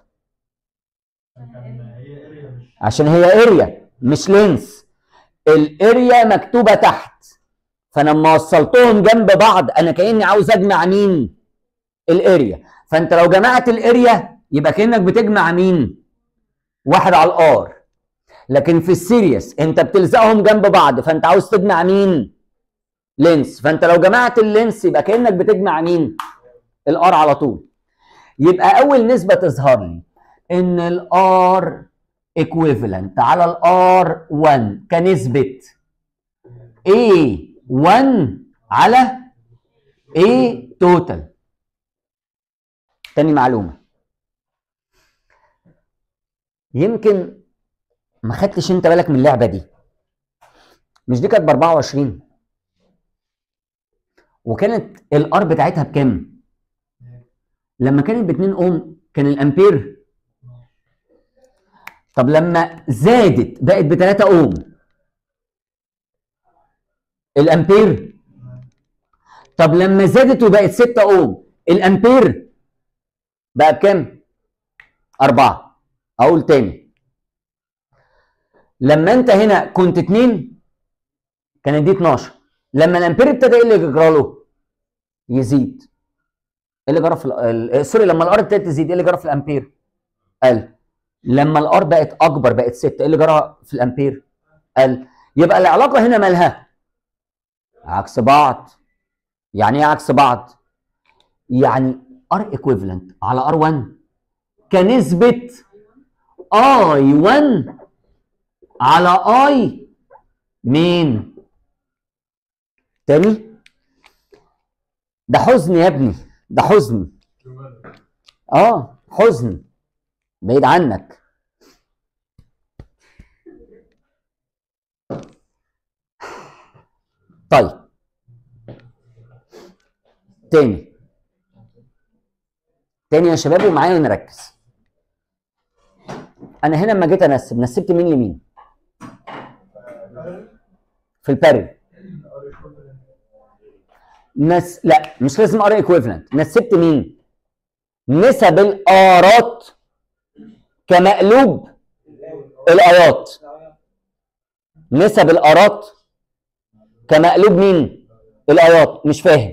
هي اريا مش عشان هي اريا مش لينس الاريا مكتوبه تحت فانا لما وصلتهم جنب بعض انا كاني عاوز اجمع مين الاريا فانت لو جمعت الاريا يبقى كانك بتجمع مين واحد على الار لكن في السيريس انت بتلزقهم جنب بعض فانت عاوز تجمع مين لينس فانت لو جمعت اللينس يبقى كانك بتجمع مين الار على طول يبقى اول نسبه تظهر لي ان الار ايكويفالنت على الار 1 كنسبه A1 على A توتال تاني معلومه يمكن ما خدتش انت بالك من اللعبه دي مش دي كانت ب 24 وكانت الار بتاعتها بكام لما كانت ب 2 اوم كان الامبير طب لما زادت بقت ب 3 اوم الامبير طب لما زادت وبقت 6 اوم الامبير بقى بكام؟ 4 اقول تاني لما انت هنا كنت 2 كانت دي 12 لما الامبير ابتدى ايه اللي يجرى له؟ يزيد ايه اللي جرى في ال- ال- سوري لما الار ابتدت تزيد ايه اللي جرى في الامبير؟ قل لما الار بقت اكبر بقت 6 ايه اللي جرى في الامبير؟ قل يبقى العلاقه هنا مالها؟ عكس بعض يعني ايه عكس بعض؟ يعني ار ايكويفالنت على ار 1 كنسبه اي 1 على اي مين؟ تاني؟ ده حزن يا ابني ده حزن اه حزن بعيد عنك طيب تاني تاني يا شباب ومعايا نركز انا هنا لما جيت انسب نسبت مين لمين في البارل نس لا مش لازم ار ايكويفالنت نسبت مين نسب الارات كمقلوب الايات نسب الارات كمقلوب مين الايات مش فاهم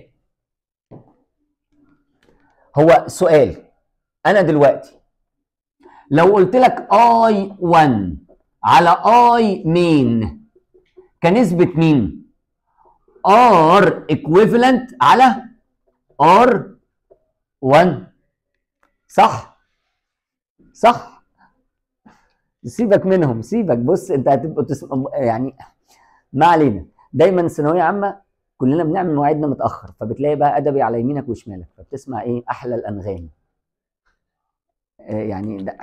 هو سؤال انا دلوقتي لو قلت لك اي 1 على اي مين كنسبة مين ار ايكويفالنت على ار 1 صح صح سيبك منهم سيبك بص انت هتبقى تسم... يعني ما علينا دايما ثانويه عامه كلنا بنعمل مواعيدنا متاخر فبتلاقي بقى ادبي على يمينك وشمالك فبتسمع ايه احلى الانغام آه يعني ده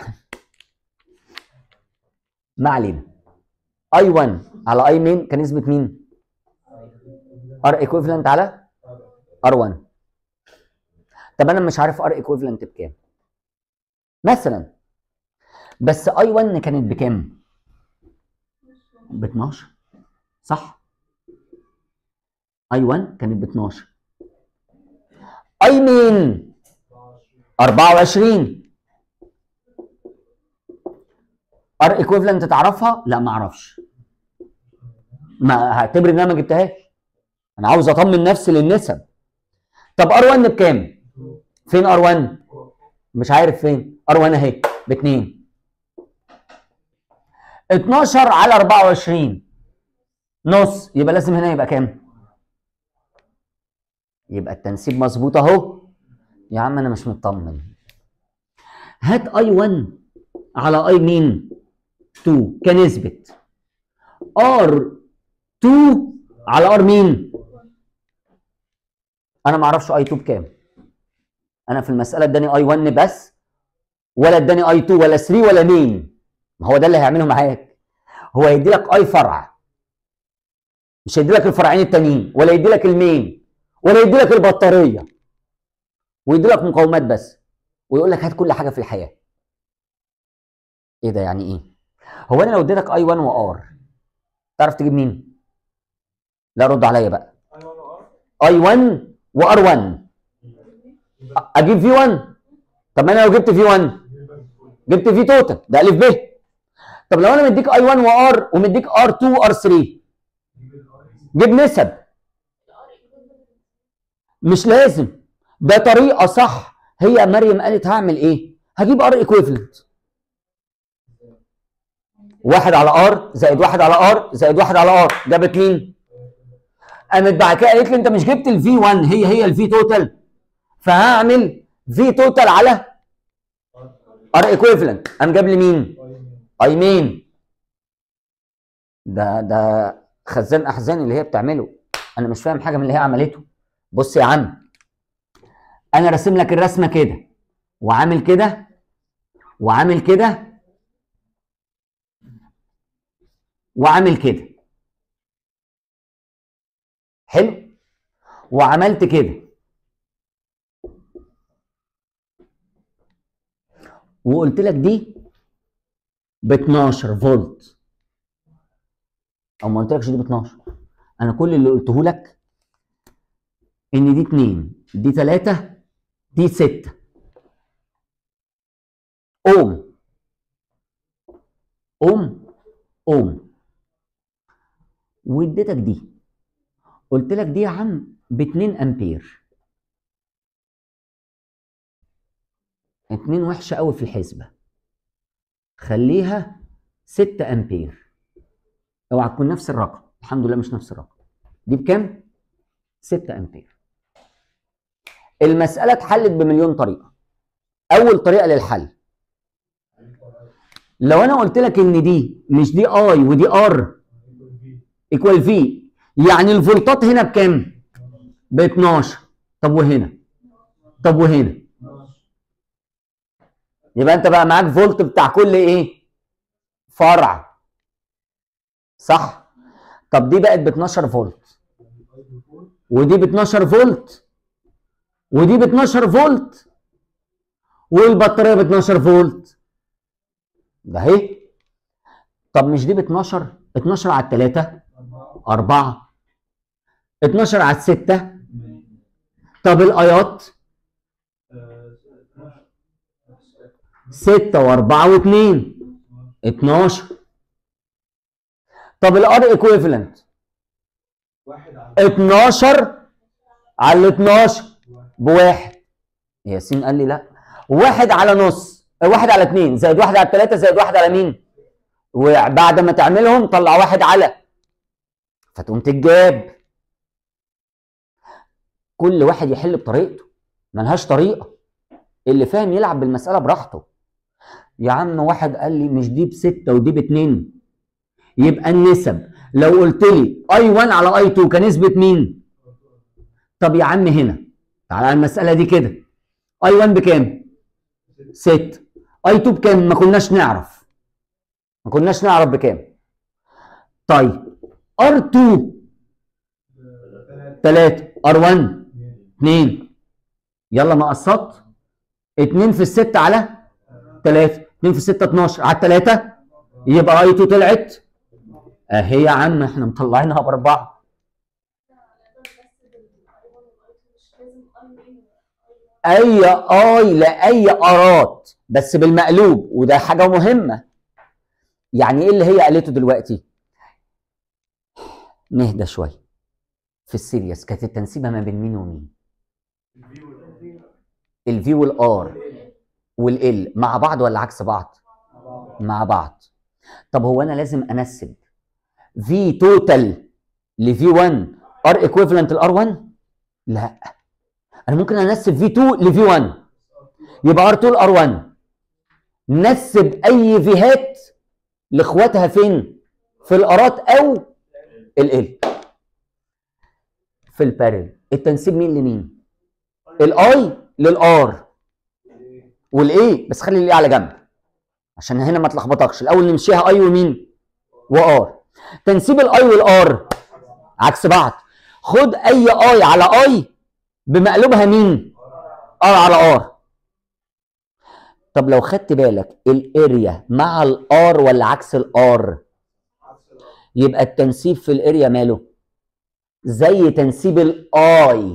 ما علينا اي 1 على اي مين كان نسبه مين ار ايكويفالنت على ار 1 طب انا مش عارف ار ايكويفالنت بكام مثلا بس اي 1 كانت بكام ب 12 صح اي 1 كانت ب 12 اي مين 24 ار ايكويفالنت تعرفها لا ما اعرفش ما هعتبر ان انا ما جبتهاش انا عاوز اطمن نفسي للنسب طب ار 1 بكام فين ار 1 مش عارف فين ار 1 اهي ب 2 12 على 24 نص يبقى لازم هنا يبقى كام يبقى التنسيب مظبوط اهو يا عم انا مش مطمن هات اي 1 على اي مين 2 كنسبة ار 2 على ار مين انا ما اعرفش اي 2 بكام انا في المساله اداني اي 1 بس ولا اداني اي 2 ولا 3 ولا مين ما هو ده اللي هيعمله معاك هو هيدي لك اي فرع مش هيدي لك الفرعين التانيين ولا يدي لك المين ولا يدي لك البطاريه ويدي لك مقاومات بس ويقول لك هات كل حاجه في الحياه ايه ده يعني ايه هو انا لو اديتك اي 1 وار تعرف تجيب مين لا رد عليا بقى اي 1 وار 1 اجيب في 1 طب ما انا لو جبت في 1 جبت في توتال ده الف ب طب لو انا مديك اي 1 وار ومديك ار 2 وار 3 جيب نسب مش لازم ده طريقه صح هي مريم قالت هعمل ايه هجيب ار ايكويفالنت واحد على ار زائد واحد على ار زائد واحد على ار جابت مين قامت بعد كده قالت لي انت مش جبت الفي 1 هي هي الفي توتال فهعمل في توتال على ار ايكويفالنت قام جاب لي مين اي مين ده ده خزان احزان اللي هي بتعمله انا مش فاهم حاجه من اللي هي عملته بص يا عم انا راسم لك الرسمه كده وعامل كده وعامل كده وعامل كده حلو وعملت كده وقلت لك دي ب 12 فولت او ما قلتلكش دي ب 12 انا كل اللي قلته لك ان دي 2 دي 3 دي 6 اوم اوم اوم واديتك دي قلت لك دي يا عم ب 2 امبير 2 وحشه قوي في الحسبه خليها 6 امبير اوعى تكون نفس الرقم الحمد لله مش نفس الرقم دي بكام 6 امبير المساله اتحلت بمليون طريقه اول طريقه للحل لو انا قلت لك ان دي مش دي اي ودي ار ايكوال في يعني الفولتات هنا بكام ب 12 طب وهنا طب وهنا يبقى انت بقى معاك فولت بتاع كل ايه فرع صح طب دي بقت ب 12 فولت ودي ب 12 فولت ودي ب 12 فولت والبطاريه ب 12 فولت ده اهي طب مش دي ب 12 12 على 3 4 12 على 6 طب الايات 6 و4 و2 12 طب الار ايكويفالنت واحد على 12 على ال 12 بواحد ياسين قال لي لا واحد على نص واحد على اتنين زائد واحد على التلاتة زائد واحد على مين وبعد ما تعملهم طلع واحد على فتقوم تتجاب كل واحد يحل بطريقته ملهاش طريقة اللي فاهم يلعب بالمسألة براحته يا عم واحد قال لي مش دي بستة ودي باتنين يبقى النسب لو قلت لي اي 1 على اي 2 كنسبة مين؟ طب يا عم هنا تعالى على المسألة دي كده اي 1 بكام؟ 6 اي 2 بكام؟ ما كناش نعرف ما كناش نعرف بكام طيب ار 2 3 ار 1 2 يلا مقصات 2 في الستة على 3 2 في الستة 12 على 3 يبقى اي 2 طلعت اهي يا عم احنا مطلعينها باربعه اي اي لاي ارات بس بالمقلوب وده حاجه مهمه يعني ايه اللي هي قالته دلوقتي نهدى شويه في السيريس كانت التنسيبه ما بين مين ومين الفي والار والال مع بعض ولا عكس بعض مع بعض طب هو انا لازم انسب في توتال لفي 1 ار ايكويفالنت لار 1 لا انا ممكن انسب في 2 لفي 1 يبقى ار 2 لار 1 نسب اي فيهات لاخواتها فين في الارات او ال في البارل التنسيب مين لمين الاي للار والايه بس خلي الايه على جنب عشان هنا ما تلخبطكش الاول نمشيها اي ومين وار تنسيب الاي والار عكس بعض خد اي اي على اي بمقلوبها مين ار على ار طب لو خدت بالك الاريا مع الار ولا عكس الار يبقى التنسيب في الاريا ماله زي تنسيب الاي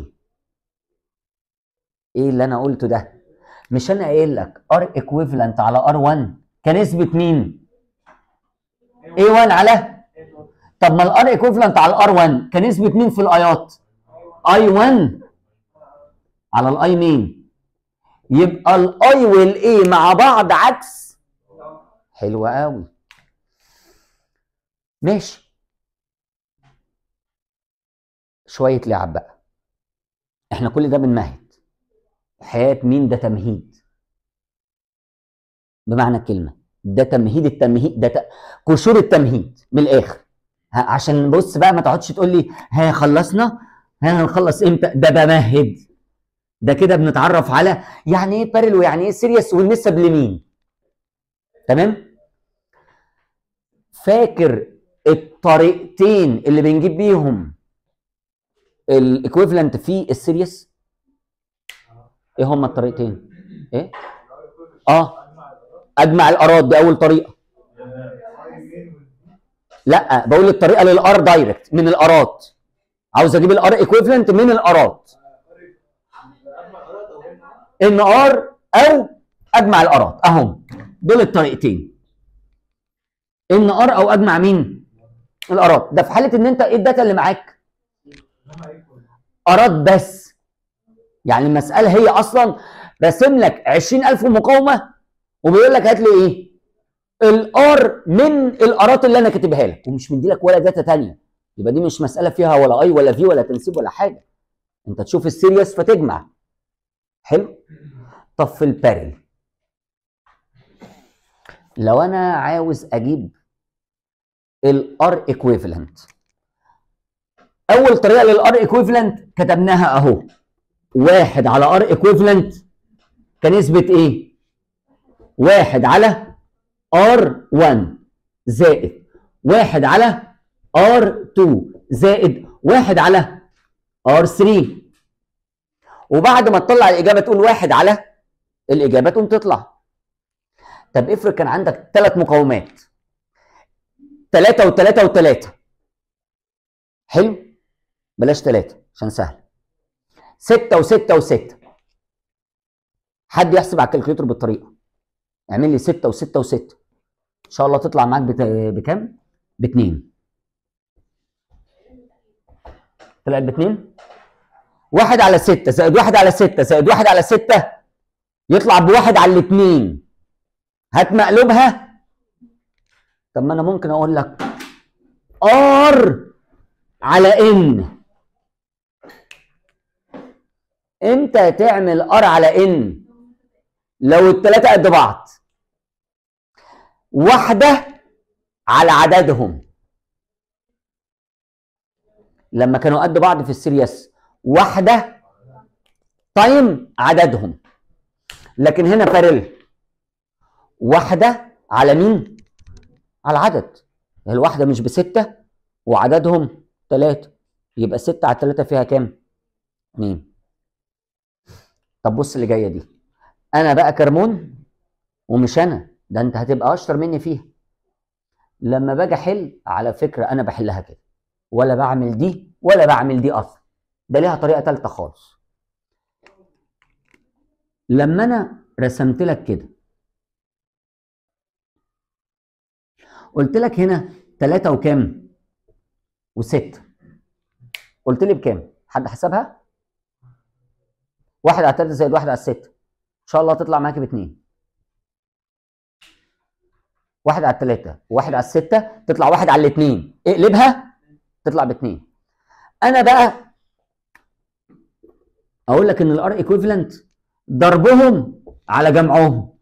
ايه اللي انا قلته ده مش انا قايل لك ار ايكويفالنت على ار 1 كنسبه مين A1 على طب ما الار ايكوفلنت على الار 1 كنسبه مين في الايات؟ اي 1 على الاي مين؟ يبقى الاي والاي مع بعض عكس حلو قوي ماشي شويه لعب بقى احنا كل ده بنمهد حياه مين ده تمهيد بمعنى الكلمه ده تمهيد التمهيد ده ت... قشور التمهيد من الاخر ها عشان بص بقى ما تقعدش تقول لي ها خلصنا ها هنخلص امتى ده بمهد ده كده بنتعرف على يعني ايه بارل ويعني ايه سيريس والنسب لمين تمام فاكر الطريقتين اللي بنجيب بيهم الايكويفالنت في السيريس ايه هما الطريقتين ايه اه اجمع الارات دي اول طريقه لا بقول الطريقه للار دايركت من الارات عاوز اجيب الار ايكويفالنت من الارات ان ار او اجمع الارات اهم دول الطريقتين ان ار او اجمع مين الارات ده في حاله ان انت ايه الداتا اللي معاك ارات بس يعني المساله هي اصلا راسم لك 20000 مقاومه وبيقول لك هات لي ايه الار من الارات اللي انا كاتبها لك ومش مدي لك ولا داتا تانية يبقى دي مش مساله فيها ولا اي ولا في ولا تنسيب ولا حاجه انت تشوف السيريس فتجمع حلو طب في البارل لو انا عاوز اجيب الار ايكويفالنت اول طريقه للار ايكويفالنت كتبناها اهو واحد على ار ايكويفالنت كنسبه ايه واحد على ار 1 زائد واحد على ار 2 زائد واحد على ار 3 وبعد ما تطلع الاجابه تقول واحد على الاجابه تقوم تطلع طب افرض كان عندك ثلاث مقاومات ثلاثة وثلاثة وثلاثة حلو بلاش ثلاثة عشان سهل ستة وستة وستة حد يحسب على الكالكوليتر بالطريقة اعمل لي ستة وستة وستة ان شاء الله تطلع معاك بت... بكام؟ باتنين طلعت باتنين واحد على ستة زائد واحد على ستة زائد واحد على ستة يطلع بواحد على الاتنين هات مقلوبها طب ما انا ممكن اقول لك ار على ان امتى تعمل ار على ان لو التلاتة قد بعض واحدة على عددهم لما كانوا قد بعض في السيريس واحدة تايم عددهم لكن هنا بارل واحدة على مين؟ على العدد الواحدة مش بستة وعددهم ثلاثة يبقى ستة على ثلاثة فيها كام؟ اتنين طب بص اللي جاية دي أنا بقى كرمون ومش أنا ده أنت هتبقى أشطر مني فيها لما باجي أحل على فكرة أنا بحلها كده ولا بعمل دي ولا بعمل دي أصلا ده ليها طريقة تالتة خالص لما أنا رسمت لك كده قلت لك هنا ثلاثة وكام؟ وستة قلت لي بكام؟ حد حسبها؟ واحد على التلاتة زائد واحد على الستة إن شاء الله تطلع معاكي باتنين واحد على التلاتة وواحد على الستة تطلع واحد على الاتنين اقلبها تطلع باتنين أنا بقى أقول لك إن الار ايكويفالنت ضربهم على جمعهم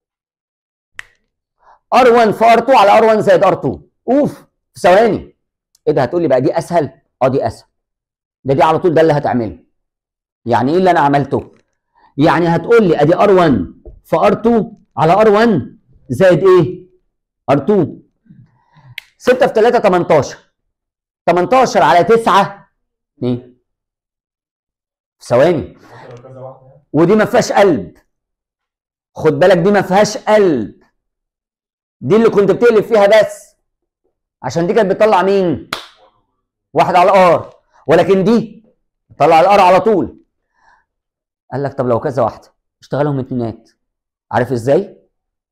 ار1 في ار2 على ار1 زائد ار2 اوف في ثواني ايه ده هتقول لي بقى دي اسهل اه دي اسهل ده دي على طول ده اللي هتعمله يعني ايه اللي انا عملته يعني هتقول لي ادي ار1 في ار2 على ار1 زائد ايه ار2 6 في 3 18 18 على 9 ايه في ثواني ودي ما فيهاش قلب خد بالك دي ما فيهاش قلب دي اللي كنت بتقلب فيها بس عشان دي كانت بتطلع مين واحد على ار ولكن دي طلع الار على طول قال لك طب لو كذا واحده اشتغلهم اتنينات عارف ازاي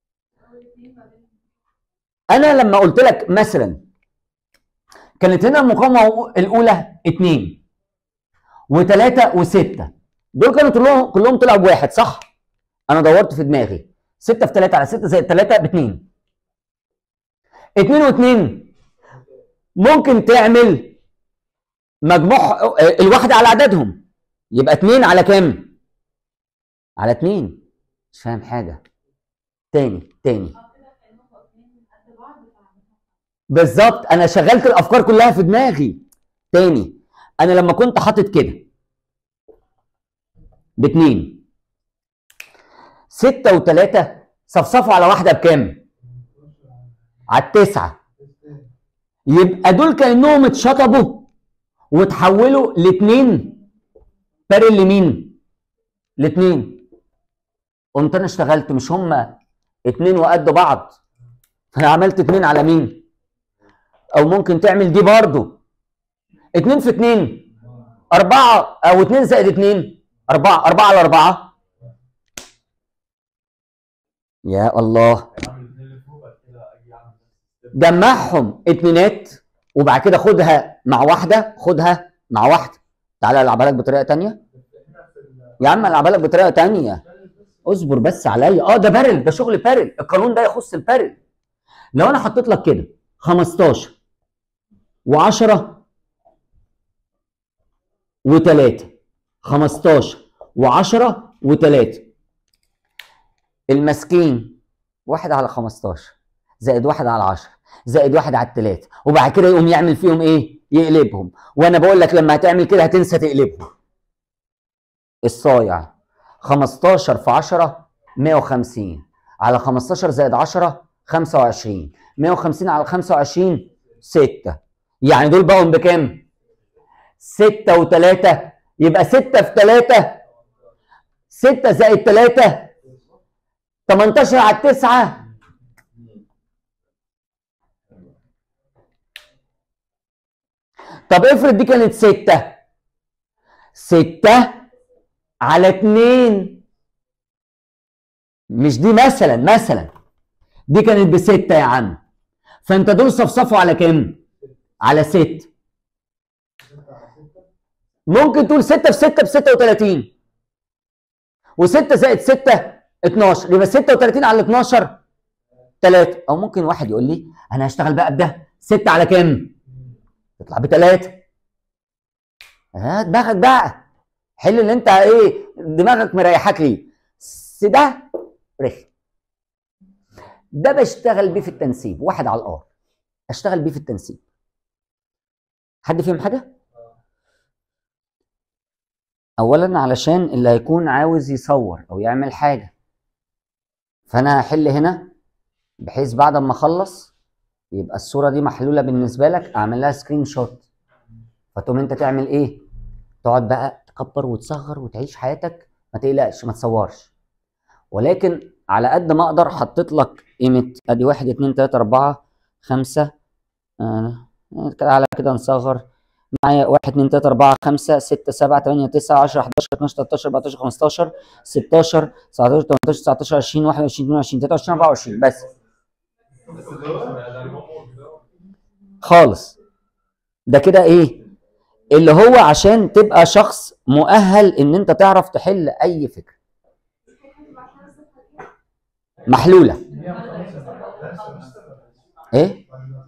انا لما قلت لك مثلا كانت هنا المقاومه الاولى اتنين وتلاته وسته دول كانوا كلهم كلهم طلعوا بواحد صح انا دورت في دماغي 6 في 3 على 6 زائد 3 ب 2 2 و2 ممكن تعمل مجموع الواحده على عددهم يبقى 2 على كام؟ على 2 مش فاهم حاجه تاني تاني بالظبط انا شغلت الافكار كلها في دماغي تاني انا لما كنت حاطط كده باتنين ستة وتلاتة صفصفوا على واحدة بكام؟ على التسعة يبقى دول كأنهم اتشطبوا وتحولوا لاتنين بارل لمين؟ لاتنين قمت انا اشتغلت مش هما اتنين وقد بعض فانا عملت اتنين على مين او ممكن تعمل دي برضو اتنين في اتنين اربعة او اتنين زائد اتنين اربعة اربعة على اربعة يا الله اعمل الاثنين اللي فوق بعد كده اجي اعمل نفس الستيب جمعهم اتنينات وبعد كده خدها مع واحدة خدها مع واحدة تعالى العبها لك بطريقة تانية يا عم العبها لك بطريقة تانية اصبر بس عليا اه ده بارل ده شغل بارل القانون ده يخص البارل لو انا حطيت لك كده 15 و10 و3 15 و10 و3 المسكين واحد على 15 زائد واحد على 10 زائد واحد على التلاتة وبعد كده يقوم يعمل فيهم ايه؟ يقلبهم وانا بقول لك لما هتعمل كده هتنسى تقلبهم الصايع 15 في 10 150 على 15 زائد 10 25 150 على 25 6 يعني دول بقوا بكام؟ 6 و3 يبقى 6 في 3 6 زائد 3 18 على 9 طب افرض دي كانت 6 6 على 2 مش دي مثلا مثلا دي كانت بستة يا عم فانت دول صفصفوا على كام؟ على 6 ممكن تقول 6 في 6 ب 36 و6 زائد 6 12 يبقى 36 على 12 3 او ممكن واحد يقول لي انا هشتغل بقى بده 6 على كام؟ تطلع بثلاثة ها دماغك بقى حل اللي انت ايه دماغك مريحاك ليه بس ده رخم ده بشتغل بيه في التنسيب واحد على الار اشتغل بيه في التنسيب حد فيهم حاجه اولا علشان اللي هيكون عاوز يصور او يعمل حاجه فانا هحل هنا بحيث بعد ما اخلص يبقى الصوره دي محلوله بالنسبه لك اعمل لها سكرين شوت فتقوم انت تعمل ايه تقعد بقى تكبر وتصغر وتعيش حياتك ما تقلقش ما تصورش ولكن على قد ما اقدر حطيت لك قيمه ادي واحد اتنين تلاته اربعه خمسه آه كده على كده نصغر معايا واحد اتنين تلاته اربعه خمسه سته سبعه تمانيه تسعه 10 11 12 13 14 15 16 17 18 19 20 21 22 23 24 بس خالص ده كده ايه اللي هو عشان تبقى شخص مؤهل ان انت تعرف تحل اي فكره محلوله ايه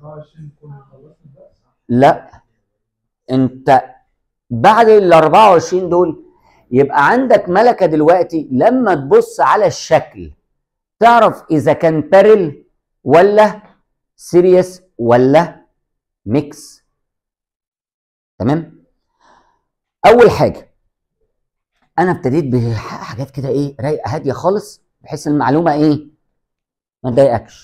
لا انت بعد ال 24 دول يبقى عندك ملكه دلوقتي لما تبص على الشكل تعرف اذا كان بارل ولا سيريس ولا ميكس تمام اول حاجه انا ابتديت بحاجات كده ايه رايقه هاديه خالص بحيث المعلومه ايه ما تضايقكش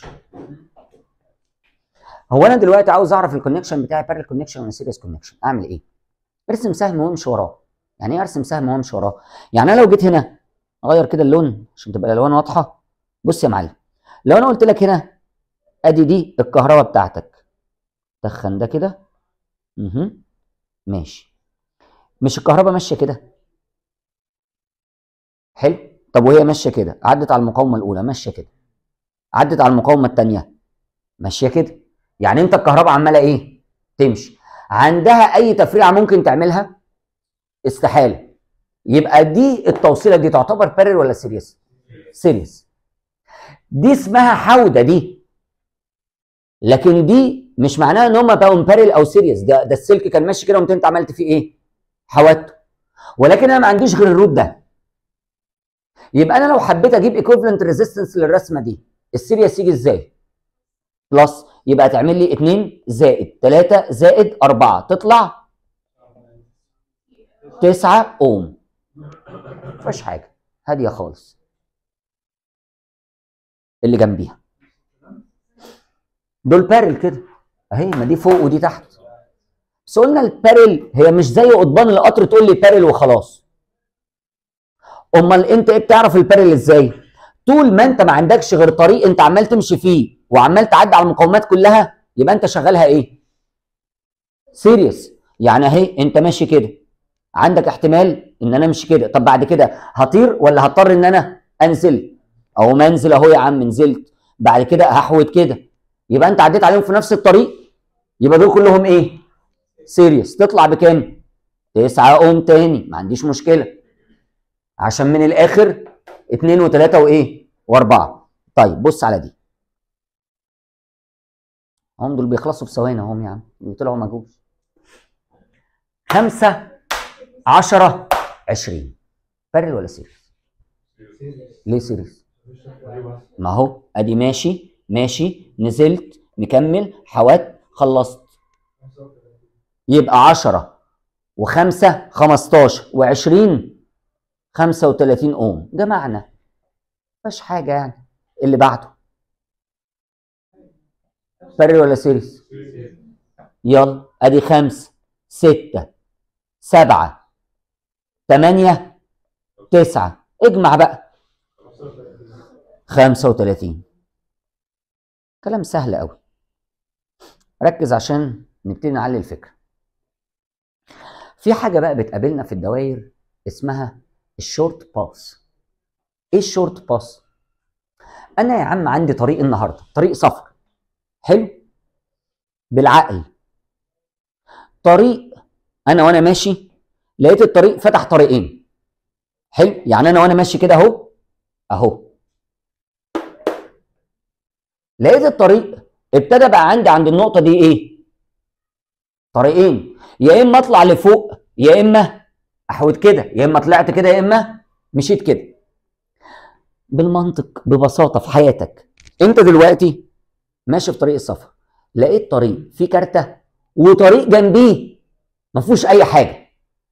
هو انا دلوقتي عاوز اعرف الكونكشن بتاعي بارل كونكشن ولا سيريس كونكشن اعمل ايه ارسم سهم وامشي وراه يعني ايه ارسم سهم وامشي وراه يعني انا لو جيت هنا اغير كده اللون عشان تبقى الالوان واضحه بص يا معلم لو انا قلت لك هنا ادي دي الكهرباء بتاعتك دخن ده كده اها ماشي مش الكهرباء ماشيه كده حلو طب وهي ماشيه كده عدت على المقاومه الاولى ماشيه كده عدت على المقاومه الثانيه ماشيه كده يعني انت الكهرباء عماله ايه تمشي عندها اي تفريعه ممكن تعملها استحاله يبقى دي التوصيله دي تعتبر بارل ولا سيريس سيريس دي اسمها حوده دي لكن دي مش معناها ان هم بقوا بارل او سيريس ده ده السلك كان ماشي كده وانت انت عملت فيه ايه حودته ولكن انا ما عنديش غير الروت ده يبقى انا لو حبيت اجيب ايكوفلنت ريزيستنس للرسمه دي السيريس يجي ازاي بلس يبقى تعمل لي 2 زائد 3 زائد 4 تطلع 9 اوم مفيهاش حاجه هاديه خالص اللي جنبيها دول بارل كده اهي ما دي فوق ودي تحت بس قلنا البارل هي مش زي قضبان القطر تقول لي بارل وخلاص امال انت ايه بتعرف البارل ازاي طول ما انت ما عندكش غير طريق انت عمال تمشي فيه وعمال تعدي على المقاومات كلها يبقى انت شغالها ايه سيريس يعني اهي انت ماشي كده عندك احتمال ان انا امشي كده طب بعد كده هطير ولا هضطر ان انا انزل او ما انزل اهو يا عم نزلت بعد كده هحود كده يبقى انت عديت عليهم في نفس الطريق يبقى دول كلهم ايه سيريس تطلع بكام تسعة اوم تاني ما عنديش مشكله عشان من الاخر اتنين وتلاته وايه واربعه طيب بص على دي هم دول بيخلصوا في ثواني اهم يا عم دول طلعوا ما جوش خمسة عشرة عشرين بارل ولا سيريس؟ ليه سيريس؟ ما هو ادي ماشي ماشي نزلت مكمل حوت خلصت يبقى عشرة وخمسة خمستاشر وعشرين خمسة وتلاتين اوم ده معنى مفيش حاجة يعني اللي بعده بارل ولا سيريس؟ يلا ادي خمسة ستة سبعة تمانية تسعة اجمع بقى خمسة وتلاتين كلام سهل قوي ركز عشان نبتدي نعلي الفكرة في حاجة بقى بتقابلنا في الدوائر اسمها الشورت باس ايه الشورت باس انا يا عم عندي طريق النهارده طريق سفر حلو بالعقل طريق انا وانا ماشي لقيت الطريق فتح طريقين حلو يعني انا وانا ماشي كده اهو اهو لقيت الطريق ابتدى بقى عندي عند النقطه دي ايه طريقين يا اما اطلع لفوق يا اما احود كده يا اما طلعت كده يا اما مشيت كده بالمنطق ببساطه في حياتك انت دلوقتي ماشي في طريق السفر لقيت طريق فيه كارته وطريق جنبيه ما فيهوش اي حاجه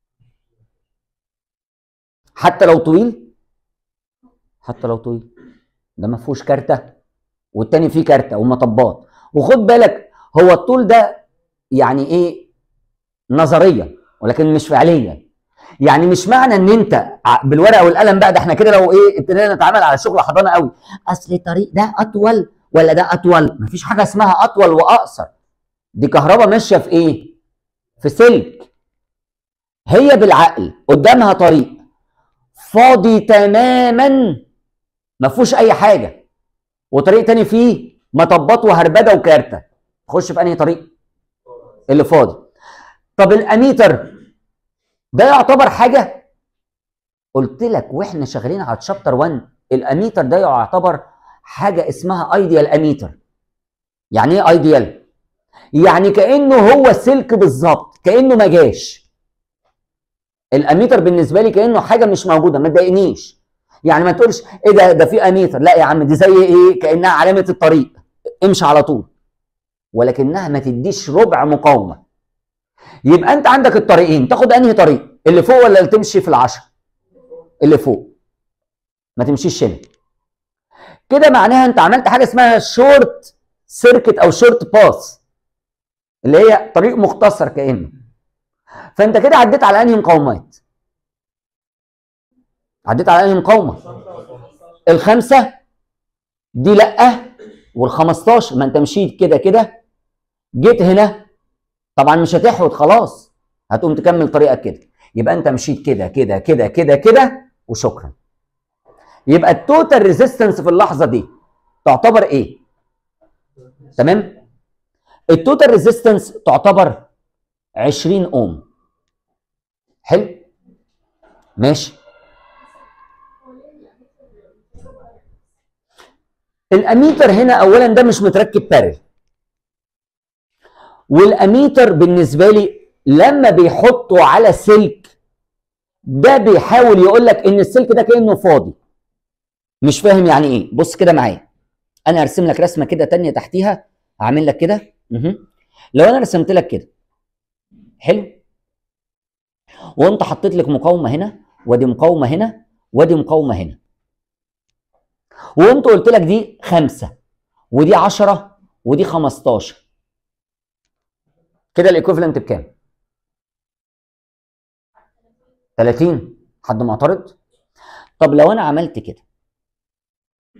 حتى لو طويل حتى لو طويل ده ما فيهوش كارته والتاني فيه كارته ومطبات وخد بالك هو الطول ده يعني ايه نظريا ولكن مش فعليا يعني مش معنى ان انت ع- بالورقه والقلم بقى ده احنا كده لو ايه ابتدينا نتعامل على شغل حضانه قوي اصل الطريق ده اطول ولا ده اطول مفيش حاجه اسمها اطول واقصر دي كهرباء ماشيه في ايه في سلك هي بالعقل قدامها طريق فاضي تماما ما فيهوش اي حاجه وطريق تاني فيه مطبات وهربده وكارته تخش في انهي طريق اللي فاضي طب الاميتر ده يعتبر حاجه قلت لك واحنا شغالين على تشابتر 1 الاميتر ده يعتبر حاجه اسمها ايديال اميتر يعني ايه ايديال يعني كانه هو سلك بالظبط كانه ما جاش الاميتر بالنسبه لي كانه حاجه مش موجوده ما تضايقنيش يعني ما تقولش ايه ده ده في اميتر لا يا عم دي زي ايه كانها علامه الطريق امشي على طول ولكنها ما تديش ربع مقاومه يبقى انت عندك الطريقين تاخد انهي طريق اللي فوق ولا اللي تمشي في العشرة اللي فوق ما تمشيش هنا كده معناها انت عملت حاجه اسمها شورت سيركت او شورت باس اللي هي طريق مختصر كانه فانت كده عديت على انهي مقاومات عديت على انهي مقاومه الخمسه دي لا وال15 ما انت مشيت كده كده جيت هنا طبعا مش هتحود خلاص هتقوم تكمل طريقك كده يبقى انت مشيت كده كده كده كده كده وشكرا يبقى التوتال ريزيستنس في اللحظه دي تعتبر ايه تمام التوتال ريزيستنس تعتبر 20 اوم حلو ماشي الاميتر هنا اولا ده مش متركب بارل والاميتر بالنسبه لي لما بيحطه على سلك ده بيحاول يقول لك ان السلك ده كانه فاضي مش فاهم يعني ايه بص كده معايا انا ارسم لك رسمه كده تانية تحتيها هعمل لك كده مهم. لو انا رسمت لك كده حلو وانت حطيت لك مقاومه هنا وادي مقاومه هنا وادي مقاومه هنا وقمت قلت لك دي خمسة ودي عشرة ودي خمستاشر كده الايكوفلنت بكام؟ 30 حد معترض؟ طب لو انا عملت كده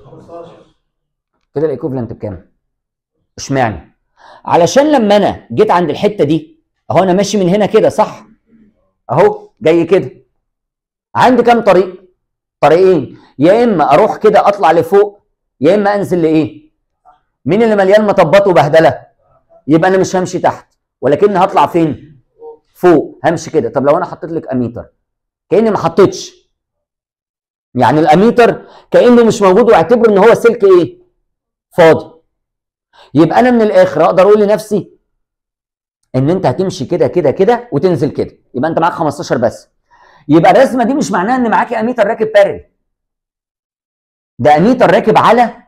كده الايكوفلنت بكام اشمعنى علشان لما انا جيت عند الحته دي اهو انا ماشي من هنا كده صح اهو جاي كده عندي كام طريق طريقين يا اما اروح كده اطلع لفوق يا اما انزل لايه مين اللي مليان مطبات وبهدله يبقى انا مش همشي تحت ولكن هطلع فين فوق همشي كده طب لو انا حطيت لك اميتر كاني ما حطيتش يعني الاميتر كانه مش موجود واعتبر ان هو سلك ايه فاضي يبقى انا من الاخر اقدر اقول لنفسي ان انت هتمشي كده كده كده وتنزل كده يبقى انت معاك 15 بس يبقى الرسمه دي مش معناها ان معاكي اميتر راكب بارل ده اميتر راكب على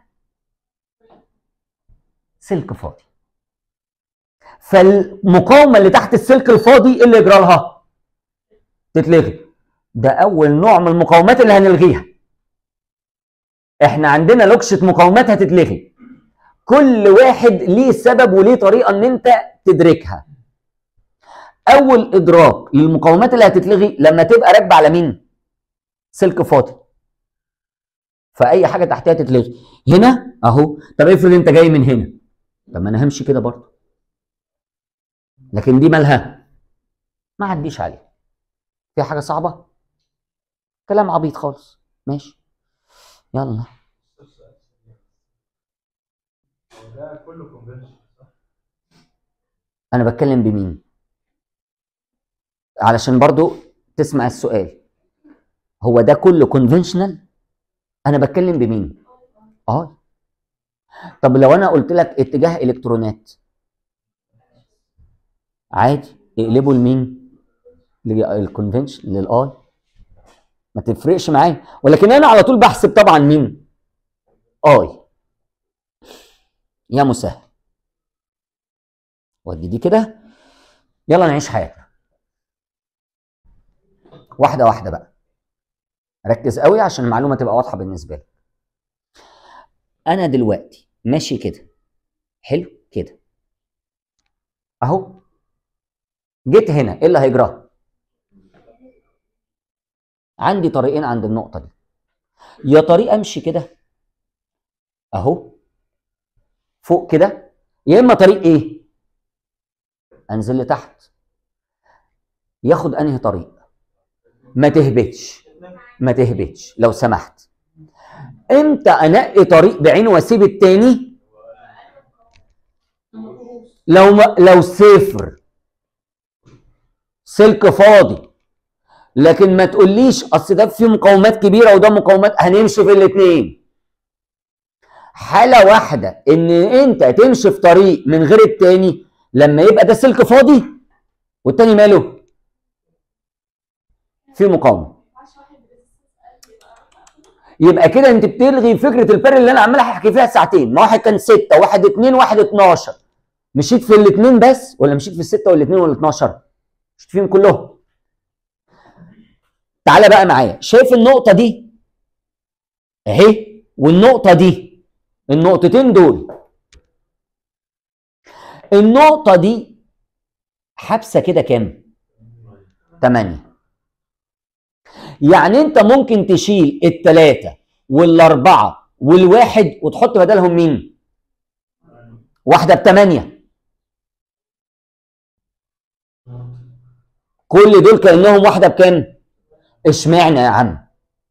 سلك فاضي فالمقاومه اللي تحت السلك الفاضي إيه اللي يجرى لها تتلغي ده اول نوع من المقاومات اللي هنلغيها احنا عندنا لوكشه مقاومات هتتلغي كل واحد ليه سبب وليه طريقه ان انت تدركها اول ادراك للمقاومات اللي هتتلغي لما تبقى راكبه على مين سلك فاضي فاي حاجه تحتها تتلغي هنا اهو طب افرض انت جاي من هنا طب ما انا همشي كده برضه لكن دي مالها ما عديش عليها في حاجه صعبه كلام عبيط خالص ماشي يلا ده كله كونفنشن صح؟ انا بتكلم بمين علشان برضو تسمع السؤال هو ده كله كونفنشنال انا بتكلم بمين اه طب لو انا قلت لك اتجاه الكترونات عادي اقلبه لمين للكونفنشن للاي ما تفرقش معايا ولكن انا على طول بحسب طبعا مين اي يا مسهل ودي دي كده يلا نعيش حياتنا واحده واحده بقى ركز قوي عشان المعلومه تبقى واضحه بالنسبه لك انا دلوقتي ماشي كده حلو كده اهو جيت هنا ايه اللي هيجرى عندي طريقين عند النقطه دي يا طريق امشي كده اهو فوق كده يا اما طريق ايه انزل لتحت ياخد انهي طريق ما تهبطش ما تهبطش لو سمحت امتى انقي طريق بعينه واسيب التاني لو ما لو صفر سلك فاضي لكن ما تقوليش اصل ده فيه مقاومات كبيره وده مقاومات هنمشي في الاثنين حاله واحده ان انت تمشي في طريق من غير التاني لما يبقى ده سلك فاضي والتاني ماله في مقاومه يبقى كده انت بتلغي فكره البر اللي انا عمال احكي فيها ساعتين ما واحد كان 6 واحد 2 واحد 12 مشيت في الاثنين بس ولا مشيت في الستة والاثنين ولا 12 مشيت فيهم كلهم تعالى بقى معايا شايف النقطة دي اهي والنقطة دي النقطتين دول النقطة دي حابسة كده كام؟ 8 يعني انت ممكن تشيل التلاتة والاربعة والواحد وتحط بدلهم مين؟ واحدة بتمانية كل دول كأنهم واحدة بكام؟ اشمعنى يا عم؟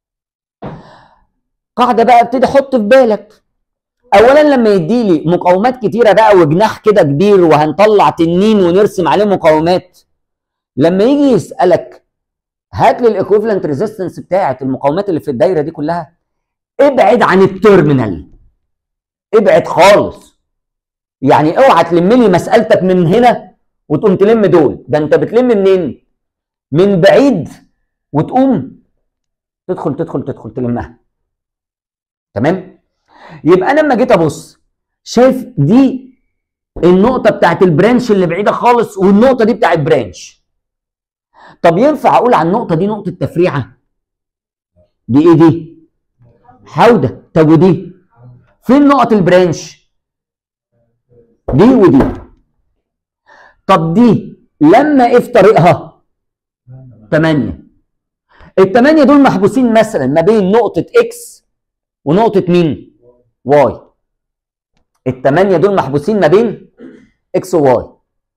قاعدة بقى ابتدي حط في بالك اولا لما يديلي مقاومات كتيرة بقى وجناح كده كبير وهنطلع تنين ونرسم عليه مقاومات لما يجي يسألك هات لي الايكويفالنت ريزيستنس بتاعت المقاومات اللي في الدايره دي كلها ابعد عن التيرمينال ابعد خالص يعني اوعى تلم لي مسالتك من هنا وتقوم تلم دول ده انت بتلم منين من بعيد وتقوم تدخل تدخل تدخل تلمها تمام يبقى انا لما جيت ابص شايف دي النقطه بتاعت البرانش اللي بعيده خالص والنقطه دي بتاعت برانش طب ينفع اقول على النقطه دي نقطه تفريعه دي ايه دي حوده طب ودي فين نقط البرانش دي ودي طب دي لما ايه في طريقها 8 الثمانية دول محبوسين مثلا ما بين نقطة اكس ونقطة مين؟ واي الثمانيه دول محبوسين ما بين اكس وواي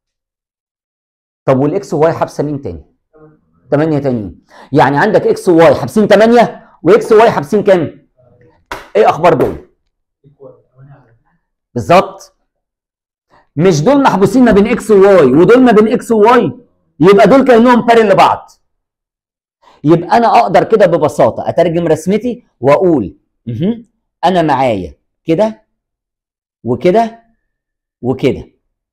طب والاكس وواي حابسه مين تاني 8 تانيين يعني عندك اكس وواي حابسين 8 واكس وواي حابسين كام ايه اخبار دول بالظبط مش دول محبوسين ما بين اكس وواي ودول ما بين اكس وواي يبقى دول كانهم بارل لبعض يبقى انا اقدر كده ببساطه اترجم رسمتي واقول مهم. انا معايا كده وكده وكده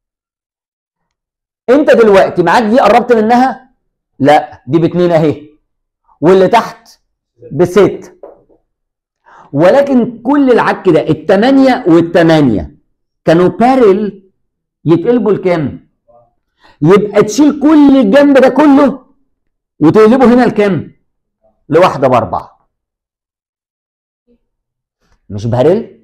انت دلوقتي معاك دي قربت منها لا دي باتنين اهي واللي تحت بست ولكن كل العك ده التمانية والتمانية كانوا بارل يتقلبوا لكام؟ يبقى تشيل كل الجنب ده كله وتقلبه هنا لكام؟ لواحدة بأربعة مش بارل؟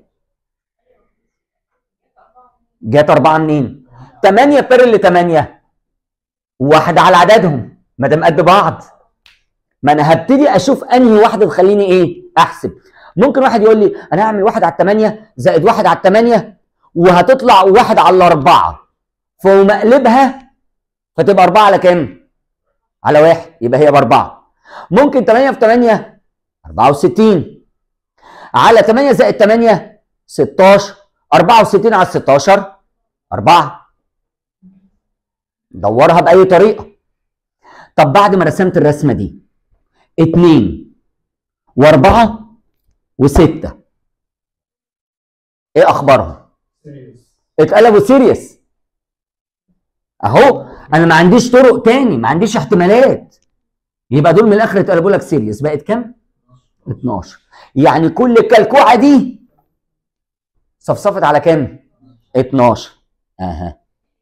جت أربعة منين؟ تمانية بارل لتمانية واحدة على عددهم ما دام قد بعض ما انا هبتدي اشوف انهي واحده تخليني ايه احسب ممكن واحد يقول لي انا هعمل واحد على الثمانيه زائد واحد على الثمانيه وهتطلع واحد على الاربعه فاقوم اقلبها فتبقى اربعه على كام؟ على واحد يبقى هي باربعه ممكن 8 في 8 64 على 8 زائد 8 16 64 على 16 4 دورها باي طريقه طب بعد ما رسمت الرسمه دي اتنين واربعة وستة ايه اخبارهم اتقلبوا سيريس اهو انا ما عنديش طرق تاني ما عنديش احتمالات يبقى دول من الاخر اتقلبوا لك سيريس بقت كام 12 يعني كل الكلكوعه دي صفصفت على كام 12 اها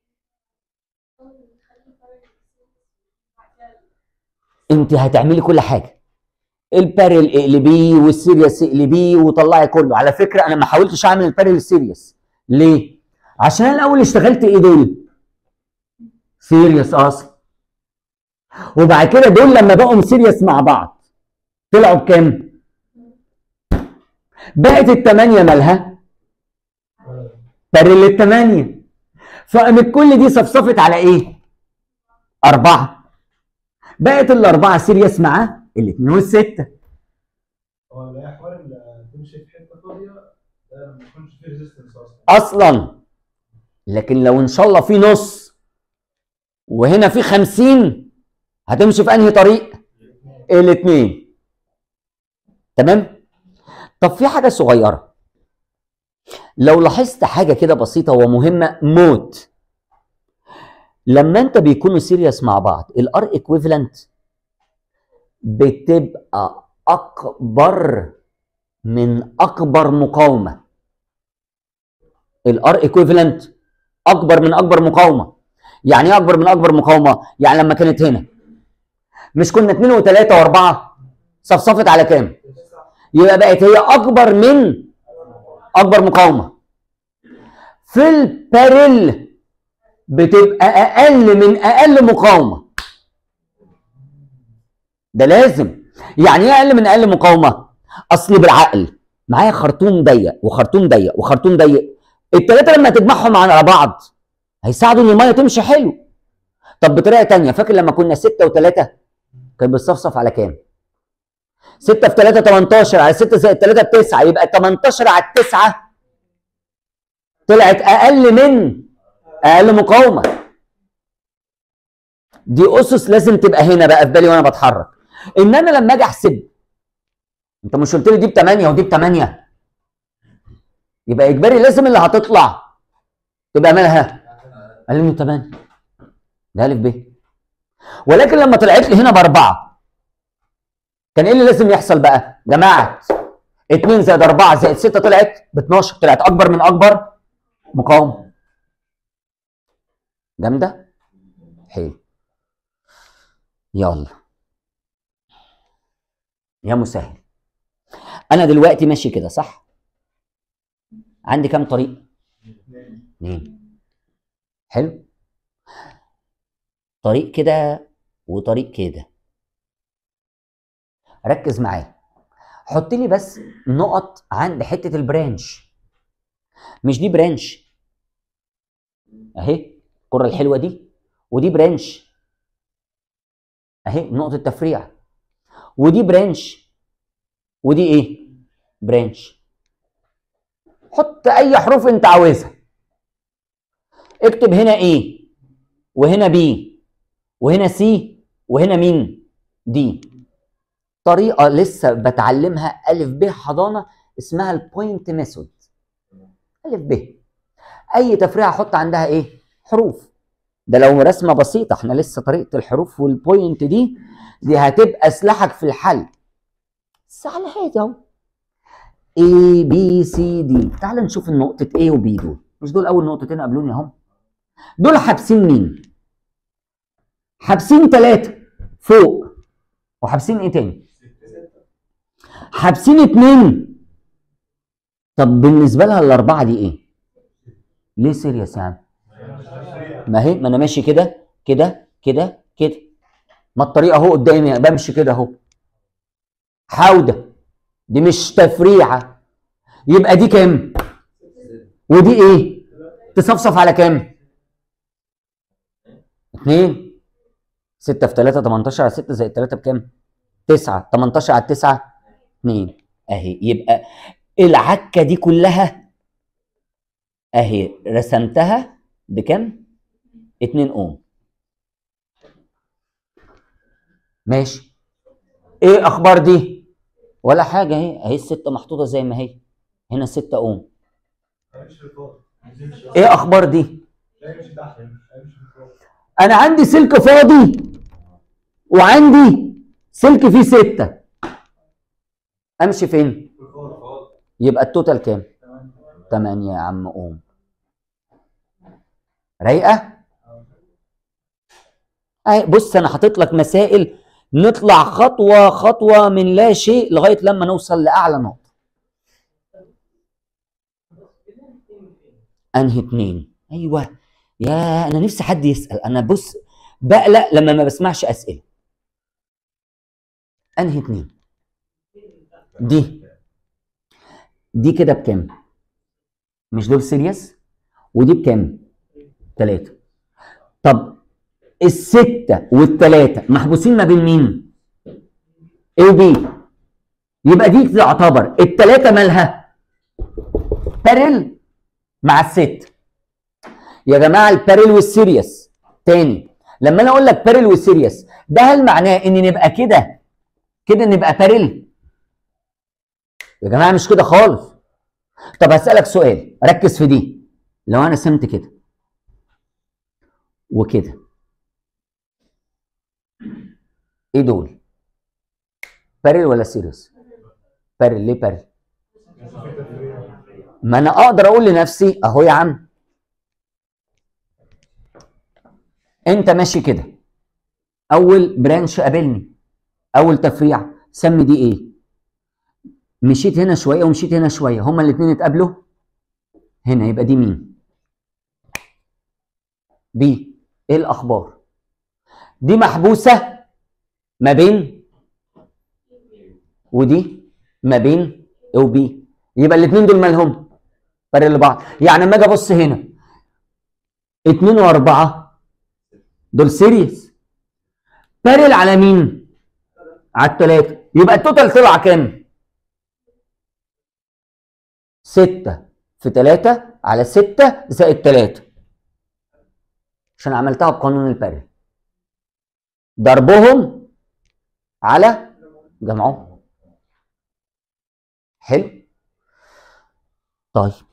انت هتعملي كل حاجه البارل اقلبيه والسيريس اقلبيه وطلعي كله على فكره انا ما حاولتش اعمل البارل السيريس ليه عشان أنا الاول اشتغلت ايه دول سيريس اصلا وبعد كده دول لما بقوا سيريس مع بعض طلعوا بكام بقت الثمانيه مالها بارل الثمانيه فقامت كل دي صفصفت على ايه اربعه بقت الاربعه سيريس مع الاثنين والسته هو لا حوار ال- تمشي في حته فاضيه ده ما يكونش فيه ريزيستنس اصلا اصلا لكن لو ان شاء الله في نص وهنا في خمسين هتمشي في انهي طريق الاثنين تمام طب في حاجه صغيره لو لاحظت حاجه كده بسيطه ومهمه موت لما انت بيكونوا سيريس مع بعض الار ايكويفالنت بتبقى اكبر من اكبر مقاومه الار ايكويفالنت اكبر من اكبر مقاومه يعني ايه اكبر من اكبر مقاومه يعني لما كانت هنا مش كنا اتنين وتلاته واربعه صفصفت على كام يبقى بقت هي اكبر من اكبر مقاومه في البارل بتبقى اقل من اقل مقاومه ده لازم يعني ايه اقل من اقل مقاومه اصل بالعقل معايا خرطوم ضيق وخرطوم ضيق وخرطوم ضيق التلاته لما تجمعهم على بعض هيساعدوا ان الميه تمشي حلو طب بطريقه تانية فاكر لما كنا ستة وتلاتة كان بتصفصف على كام 6 في 3 18 على 6 زائد 3 بتسعة يبقى 18 على التسعة طلعت اقل من اقل مقاومه دي اسس لازم تبقى هنا بقى في بالي وانا بتحرك ان انا لما اجي احسب انت مش قلت لي دي ب 8 ودي ب 8 يبقى اجباري لازم اللي هتطلع تبقى مالها اقل من 8 ده الف ب ولكن لما طلعت لي هنا باربعه كان ايه اللي لازم يحصل بقى؟ جماعه 2 زائد 4 زائد 6 طلعت ب 12 طلعت اكبر من اكبر مقاومه جامده؟ حلو يلا يا مسهل انا دلوقتي ماشي كده صح عندي كام طريق اتنين حلو طريق كده وطريق كده ركز معايا حط لي بس نقط عند حته البرانش مش دي برانش اهي الكره الحلوه دي ودي برانش اهي نقطه تفريع ودي برانش ودي ايه برانش حط اي حروف انت عاوزها اكتب هنا ايه وهنا بي وهنا سي وهنا مين دي طريقه لسه بتعلمها الف ب حضانه اسمها البوينت ميثود الف ب اي تفريعه احط عندها ايه حروف ده لو رسمه بسيطه احنا لسه طريقه الحروف والبوينت دي دي هتبقى سلاحك في الحل بس على هادي اهو A B C D تعال نشوف النقطة A و B دول مش دول أول نقطتين قابلوني أهم دول حابسين مين؟ حابسين ثلاثة فوق وحابسين إيه تاني؟ حابسين اتنين طب بالنسبة لها الأربعة دي إيه؟ ليه سيريس يا عم؟ ما هي ما أنا ماشي كده كده كده كده ما الطريقة أهو قدامي بمشي كده أهو حودة دي مش تفريعة يبقى دي كام؟ ودي ايه؟ تصفصف على كام؟ اتنين ستة في تلاتة 18 على ستة زائد تلاتة بكام؟ تسعة 18 على تسعة اتنين اهي يبقى العكة دي كلها اهي رسمتها بكام؟ اتنين اوم ماشي ايه اخبار دي؟ ولا حاجة اهي اهي الستة محطوطة زي ما هي هنا ستة اوم هيمشي في الفاضي ايه اخبار دي؟ لا يمشي تحت هيمشي في الفاضي انا عندي سلك فاضي وعندي سلك فيه ستة امشي فين؟ في الفاضي يبقى التوتال كام؟ 8 يا عم قوم رايقه؟ اهي بص انا حاطط لك مسائل نطلع خطوه خطوه من لا شيء لغايه لما نوصل لاعلى نقطه انهي اتنين ايوه يا انا نفسي حد يسال انا بص بقلق لما ما بسمعش اسئله انهي اتنين دي دي كده بكام مش دول سيريس ودي بكام تلاتة طب الستة والتلاتة محبوسين ما بين مين A وB يبقى دي تعتبر التلاتة مالها بارل مع الست يا جماعة البارل والسيريس تاني لما انا اقول لك بارل والسيريس ده هل معناه ان نبقى كده كده نبقى بارل يا جماعة مش كده خالص طب هسألك سؤال ركز في دي لو انا رسمت كده وكده ايه دول بارل ولا سيريس بارل ليه بارل ما انا اقدر اقول لنفسي اهو يا عم انت ماشي كده اول برانش قابلني اول تفريع سمي دي ايه مشيت هنا شويه ومشيت هنا شويه هما الاثنين اتقابلوا هنا يبقى دي مين بي ايه الاخبار دي محبوسه ما بين ودي ما بين A وبي يبقى الاثنين دول مالهم بارل لبعض يعني لما اجي ابص هنا اتنين واربعة دول سيريس بارل على مين؟ على التلاتة يبقى التوتال طلع كام؟ ستة في تلاتة على ستة زائد تلاتة عشان عملتها بقانون البارل ضربهم على جمعهم حلو طيب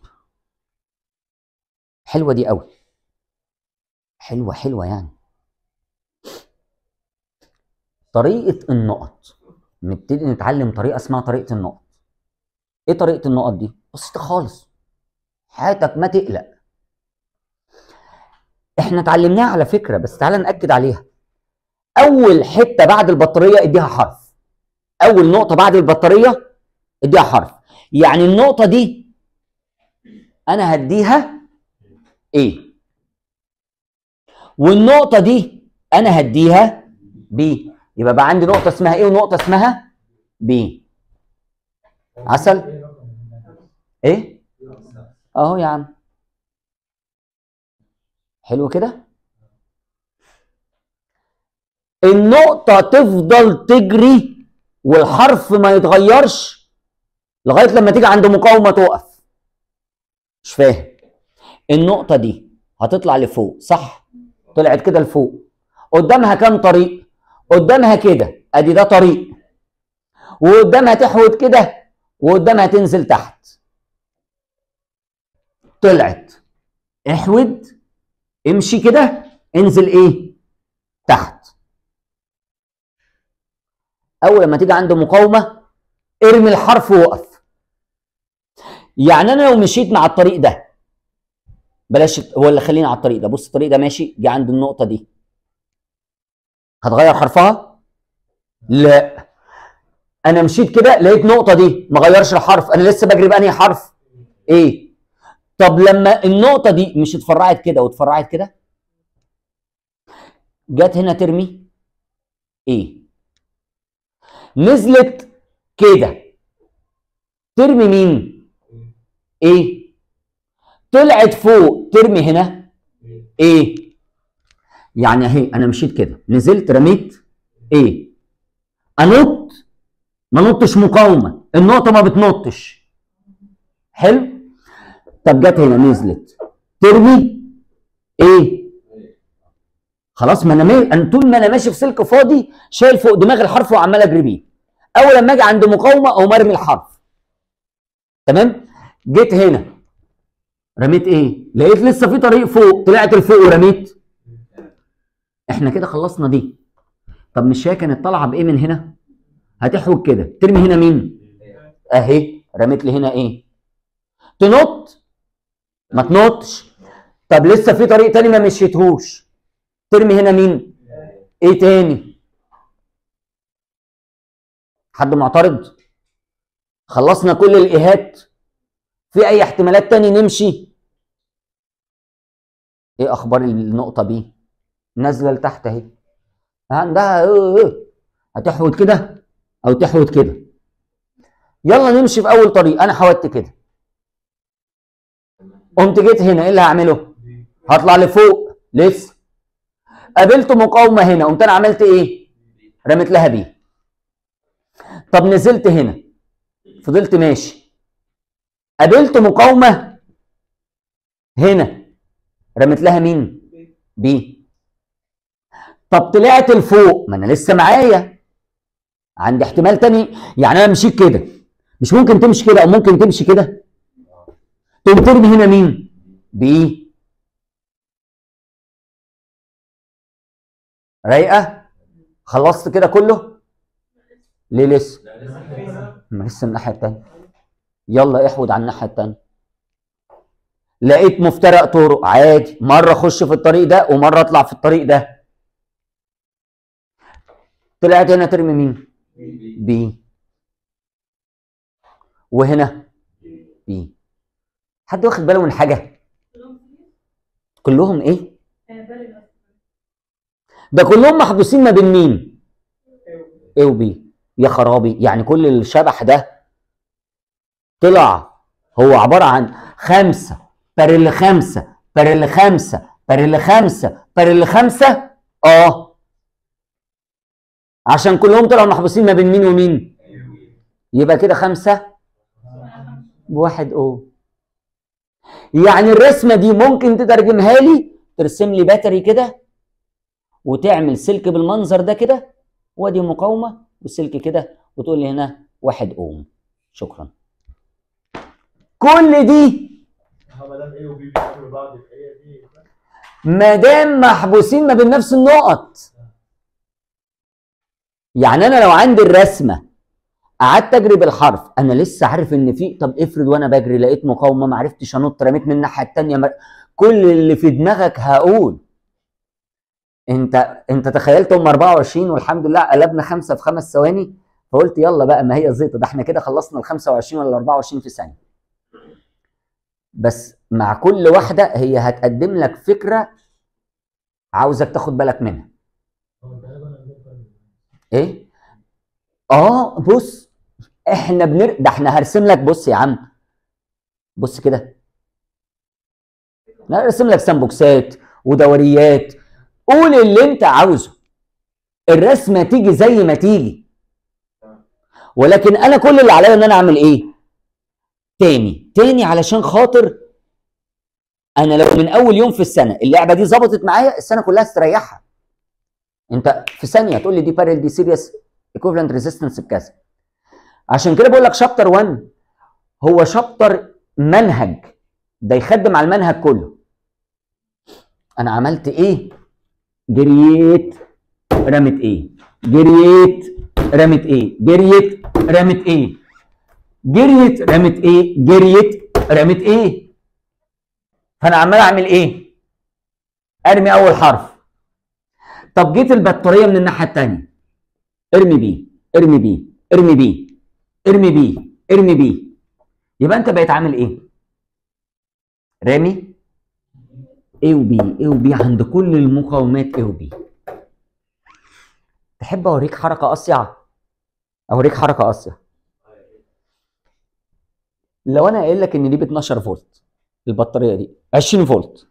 حلوه دي قوي حلوه حلوه يعني طريقه النقط نبتدي نتعلم طريقه اسمها طريقه النقط ايه طريقه النقط دي بسيطه خالص حياتك ما تقلق احنا اتعلمناها على فكره بس تعالى ناكد عليها اول حته بعد البطاريه اديها حرف اول نقطه بعد البطاريه اديها حرف يعني النقطه دي انا هديها ايه والنقطه دي انا هديها بي يبقى بقى عندي نقطه اسمها ايه ونقطه اسمها بي عسل ايه اه اهو يا عم حلو كده النقطة تفضل تجري والحرف ما يتغيرش لغاية لما تيجي عند مقاومة تقف مش فاهم النقطة دي هتطلع لفوق صح طلعت كده لفوق قدامها كام طريق قدامها كده ادي ده طريق وقدامها تحود كده وقدامها تنزل تحت طلعت احود امشي كده انزل ايه تحت اول ما تيجي عند مقاومه ارمي الحرف ووقف يعني انا لو مشيت مع الطريق ده بلاش ولا خلينا على الطريق ده بص الطريق ده ماشي جه عند النقطه دي هتغير حرفها لا انا مشيت كده لقيت نقطه دي ما غيرش الحرف انا لسه بجري بانهي حرف ايه طب لما النقطه دي مش اتفرعت كده واتفرعت كده جت هنا ترمي ايه نزلت كده ترمي مين ايه طلعت فوق ترمي هنا ايه يعني اهي انا مشيت كده نزلت رميت ايه انط ما نطش مقاومه النقطه ما بتنطش حلو طب جت هنا نزلت ترمي ايه خلاص ما انا مي... انا طول ما انا ماشي في سلك فاضي شايل فوق دماغ الحرف وعمال اجري بيه اول لما اجي عند مقاومه او مرمي الحرف تمام جيت هنا رميت ايه لقيت لسه في طريق فوق طلعت لفوق ورميت احنا كده خلصنا دي طب مش هي كانت طالعه بايه من هنا هتحوج كده ترمي هنا مين اهي رميت لي هنا ايه تنط ما تنطش طب لسه في طريق تاني ما مشيتهوش ترمي هنا مين ايه تاني حد معترض خلصنا كل الايهات في اي احتمالات تاني نمشي ايه اخبار النقطه بي نازله لتحت اهي عندها ايه ايه هتحود كده او تحود كده يلا نمشي في اول طريق انا حودت كده قمت جيت هنا ايه اللي هعمله هطلع لفوق لسه قابلت مقاومه هنا قمت انا عملت ايه رميت لها بيه طب نزلت هنا فضلت ماشي قابلت مقاومه هنا رميت لها مين بي طب طلعت لفوق ما انا لسه معايا عندي احتمال تاني يعني انا مشيت كده مش ممكن تمشي كده او ممكن تمشي كده تقوم ترمي هنا مين بي رايقه خلصت كده كله ليه لسه ما لسه الناحيه التانيه يلا احود على الناحيه التانيه لقيت مفترق طرق عادي مره اخش في الطريق ده ومره اطلع في الطريق ده طلعت هنا ترمي مين بي وهنا بي حد واخد باله من حاجه كلهم ايه ده كلهم محبوسين ما بين مين ايه وبي يا خرابي يعني كل الشبح ده طلع هو عباره عن خمسه بارل خمسه بارل خمسه بارل خمسه بارل خمسه اه عشان كلهم طلعوا محبوسين ما بين مين ومين يبقى كده خمسه بواحد او يعني الرسمه دي ممكن تترجمها لي ترسم لي باتري كده وتعمل سلك بالمنظر ده كده وادي مقاومه وسلك كده وتقول لي هنا واحد اوم شكرا كل دي ما دام ايه وبي بيقابلوا بعض يبقى هي دي ما دام محبوسين ما بين نفس النقط يعني انا لو عندي الرسمه قعدت اجري بالحرف انا لسه عارف ان في طب افرض وانا بجري لقيت مقاومه ما عرفتش انط رميت من الناحيه الثانيه ما... كل اللي في دماغك هقول انت انت تخيلت هم 24 والحمد لله قلبنا خمسه في خمس ثواني فقلت يلا بقى ما هي زيطه ده احنا كده خلصنا ال 25 ولا 24 في ثانيه بس مع كل واحده هي هتقدم لك فكره عاوزك تاخد بالك منها ايه اه بص احنا بنر ده احنا هرسم لك بص يا عم بص كده لا ارسم لك سامبوكسات ودوريات قول اللي انت عاوزه الرسمه تيجي زي ما تيجي ولكن انا كل اللي عليا ان انا اعمل ايه تاني تاني علشان خاطر انا لو من اول يوم في السنه اللعبه دي ظبطت معايا السنه كلها استريحها انت في ثانيه تقول لي دي بارل دي سيريس ايكوفالنت ريزيستنس بكذا عشان كده بقول لك شابتر 1 هو شابتر منهج ده يخدم على المنهج كله انا عملت ايه جريت رمت ايه جريت رمت ايه جريت رمت ايه جريت رمت ايه جريت رمت ايه فانا عمال اعمل ايه ارمي اول حرف طب جيت البطاريه من الناحيه الثانيه ارمي بيه ارمي بيه ارمي بيه ارمي بيه ارمي بيه يبقى انت بقيت عامل ايه رامي A و B A و B عند كل المقاومات A و B تحب اوريك حركه اصيع اوريك حركه اصيع لو انا قايل لك ان دي ب 12 فولت البطاريه دي 20 فولت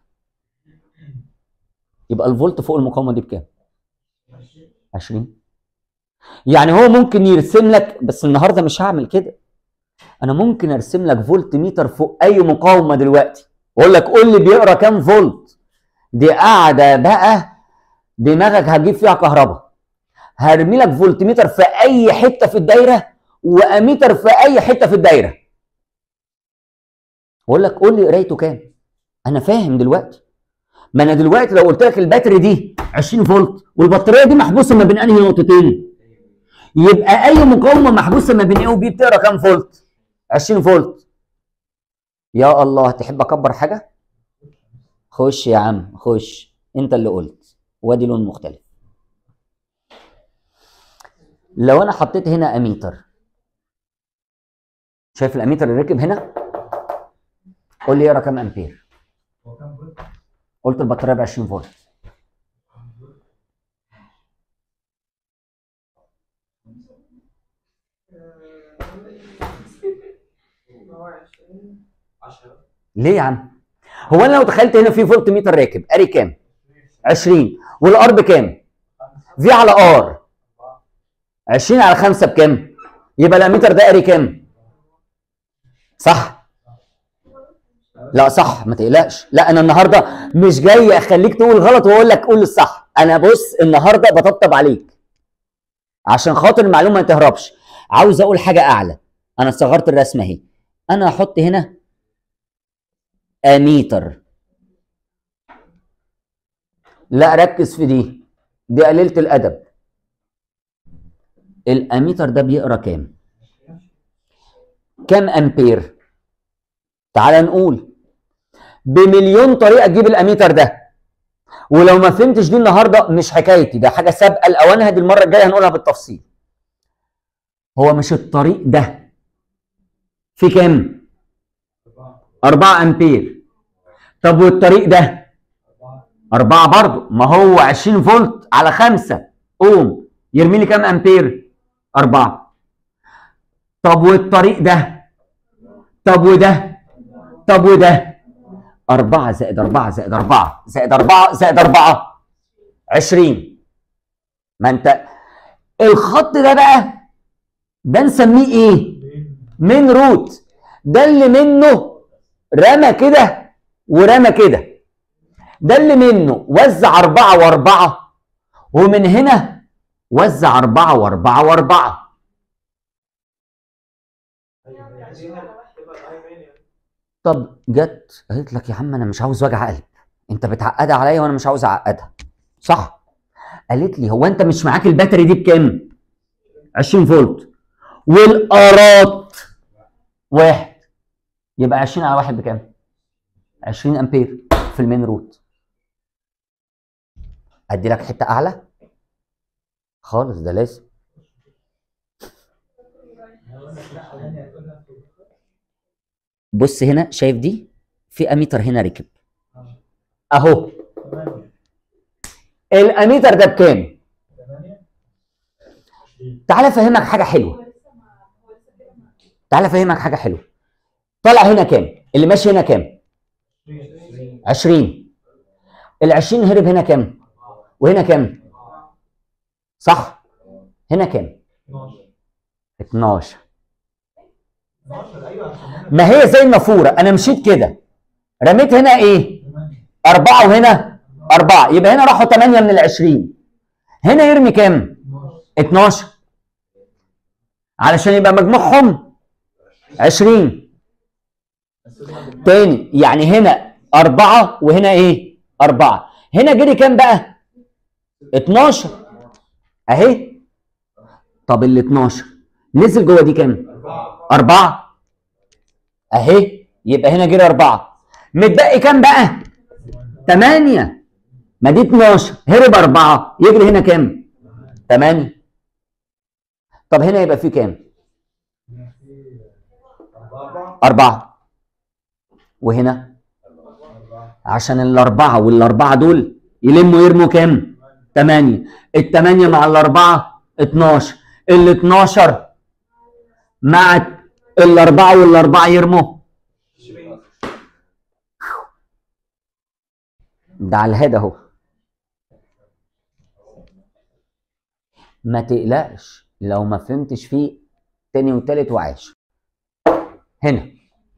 يبقى الفولت فوق المقاومه دي بكام 20 يعني هو ممكن يرسم لك بس النهارده مش هعمل كده انا ممكن ارسم لك فولت ميتر فوق اي مقاومه دلوقتي واقول لك قول لي بيقرا كام فولت دي قاعده بقى دماغك هتجيب فيها كهرباء هرمي لك فولت ميتر في اي حته في الدايره واميتر في اي حته في الدايره واقول لك قول لي قرايته كام انا فاهم دلوقتي ما انا دلوقتي لو قلت لك الباتري دي 20 فولت والبطاريه دي محبوسه ما بين انهي نقطتين يبقى اي مقاومه محبوسه ما بين ايه وبي بتقرا كام فولت 20 فولت يا الله تحب اكبر حاجه خش يا عم خش انت اللي قلت وادي لون مختلف لو انا حطيت هنا اميتر شايف الاميتر اللي ركب هنا قول لي يقرا كام امبير هو كام فولت؟ قلت البطاريه ب 20 فولت ليه يا عم هو انا لو دخلت هنا في فولت ميتر راكب قاري كام 20 والار بكام في على ار 20 على 5 بكام يبقى الاميتر ده قاري كام صح لا صح ما تقلقش لا انا النهارده مش جاي اخليك تقول غلط واقول لك قول الصح انا بص النهارده بطبطب عليك عشان خاطر المعلومه ما تهربش عاوز اقول حاجه اعلى انا صغرت الرسمه اهي انا هحط هنا اميتر لا ركز في دي دي قليله الادب الاميتر ده بيقرا كام كام امبير تعال نقول بمليون طريقه تجيب الاميتر ده ولو ما فهمتش دي النهارده مش حكايتي ده حاجه سابقه لاوانها دي المره الجايه هنقولها بالتفصيل هو مش الطريق ده في كام 4 امبير طب والطريق ده أربعة برضه ما هو 20 فولت على 5 اوم يرمي لي كام امبير؟ أربعة طب والطريق ده طب وده طب وده أربعة زائد أربعة زائد أربعة زائد أربعة زائد أربعة عشرين ما أنت الخط ده بقى ده نسميه إيه؟ من روت ده اللي منه رمى كده ورمى كده ده اللي منه وزع أربعة وأربعة ومن هنا وزع أربعة وأربعة وأربعة طب جت قالت لك يا عم انا مش عاوز وجع قلب انت بتعقدها عليا وانا مش عاوز اعقدها صح قالت لي هو انت مش معاك الباتري دي بكام 20 فولت والارات واحد يبقى 20 على واحد بكام 20 امبير في المين روت ادي لك حته اعلى خالص ده لازم بص هنا شايف دي في اميتر هنا ركب اهو الاميتر ده بكام تعالى افهمك حاجه حلوه تعالى افهمك حاجه حلوه طالع هنا كام اللي ماشي هنا كام 20 ال 20 هرب هنا كام؟ وهنا كام؟ صح؟ هنا كام؟ 12 12 12 ايوه عشان هنا ما هي زي النافوره انا مشيت كده رميت هنا ايه؟ 4 وهنا 4 يبقى هنا راحوا 8 من ال 20 هنا يرمي كام؟ 12 علشان يبقى مجموعهم 20 تاني يعني هنا أربعة وهنا إيه؟ أربعة هنا جري كام بقى؟ 12 أهي طب ال 12 نزل جوه دي كام؟ أربعة أهي يبقى هنا جري أربعة متبقي كام بقى؟ 8 ما دي 12 هرب أربعة يجري هنا كام؟ 8 طب هنا يبقى فيه كام؟ أربعة وهنا عشان الأربعة والأربعة دول يلموا يرموا كام؟ تمانية التمانية مع الأربعة اتناشر ال 12 مع الأربعة والأربعة يرموا ده على الهاد أهو ما تقلقش لو ما فهمتش فيه تاني وتالت وعاشر هنا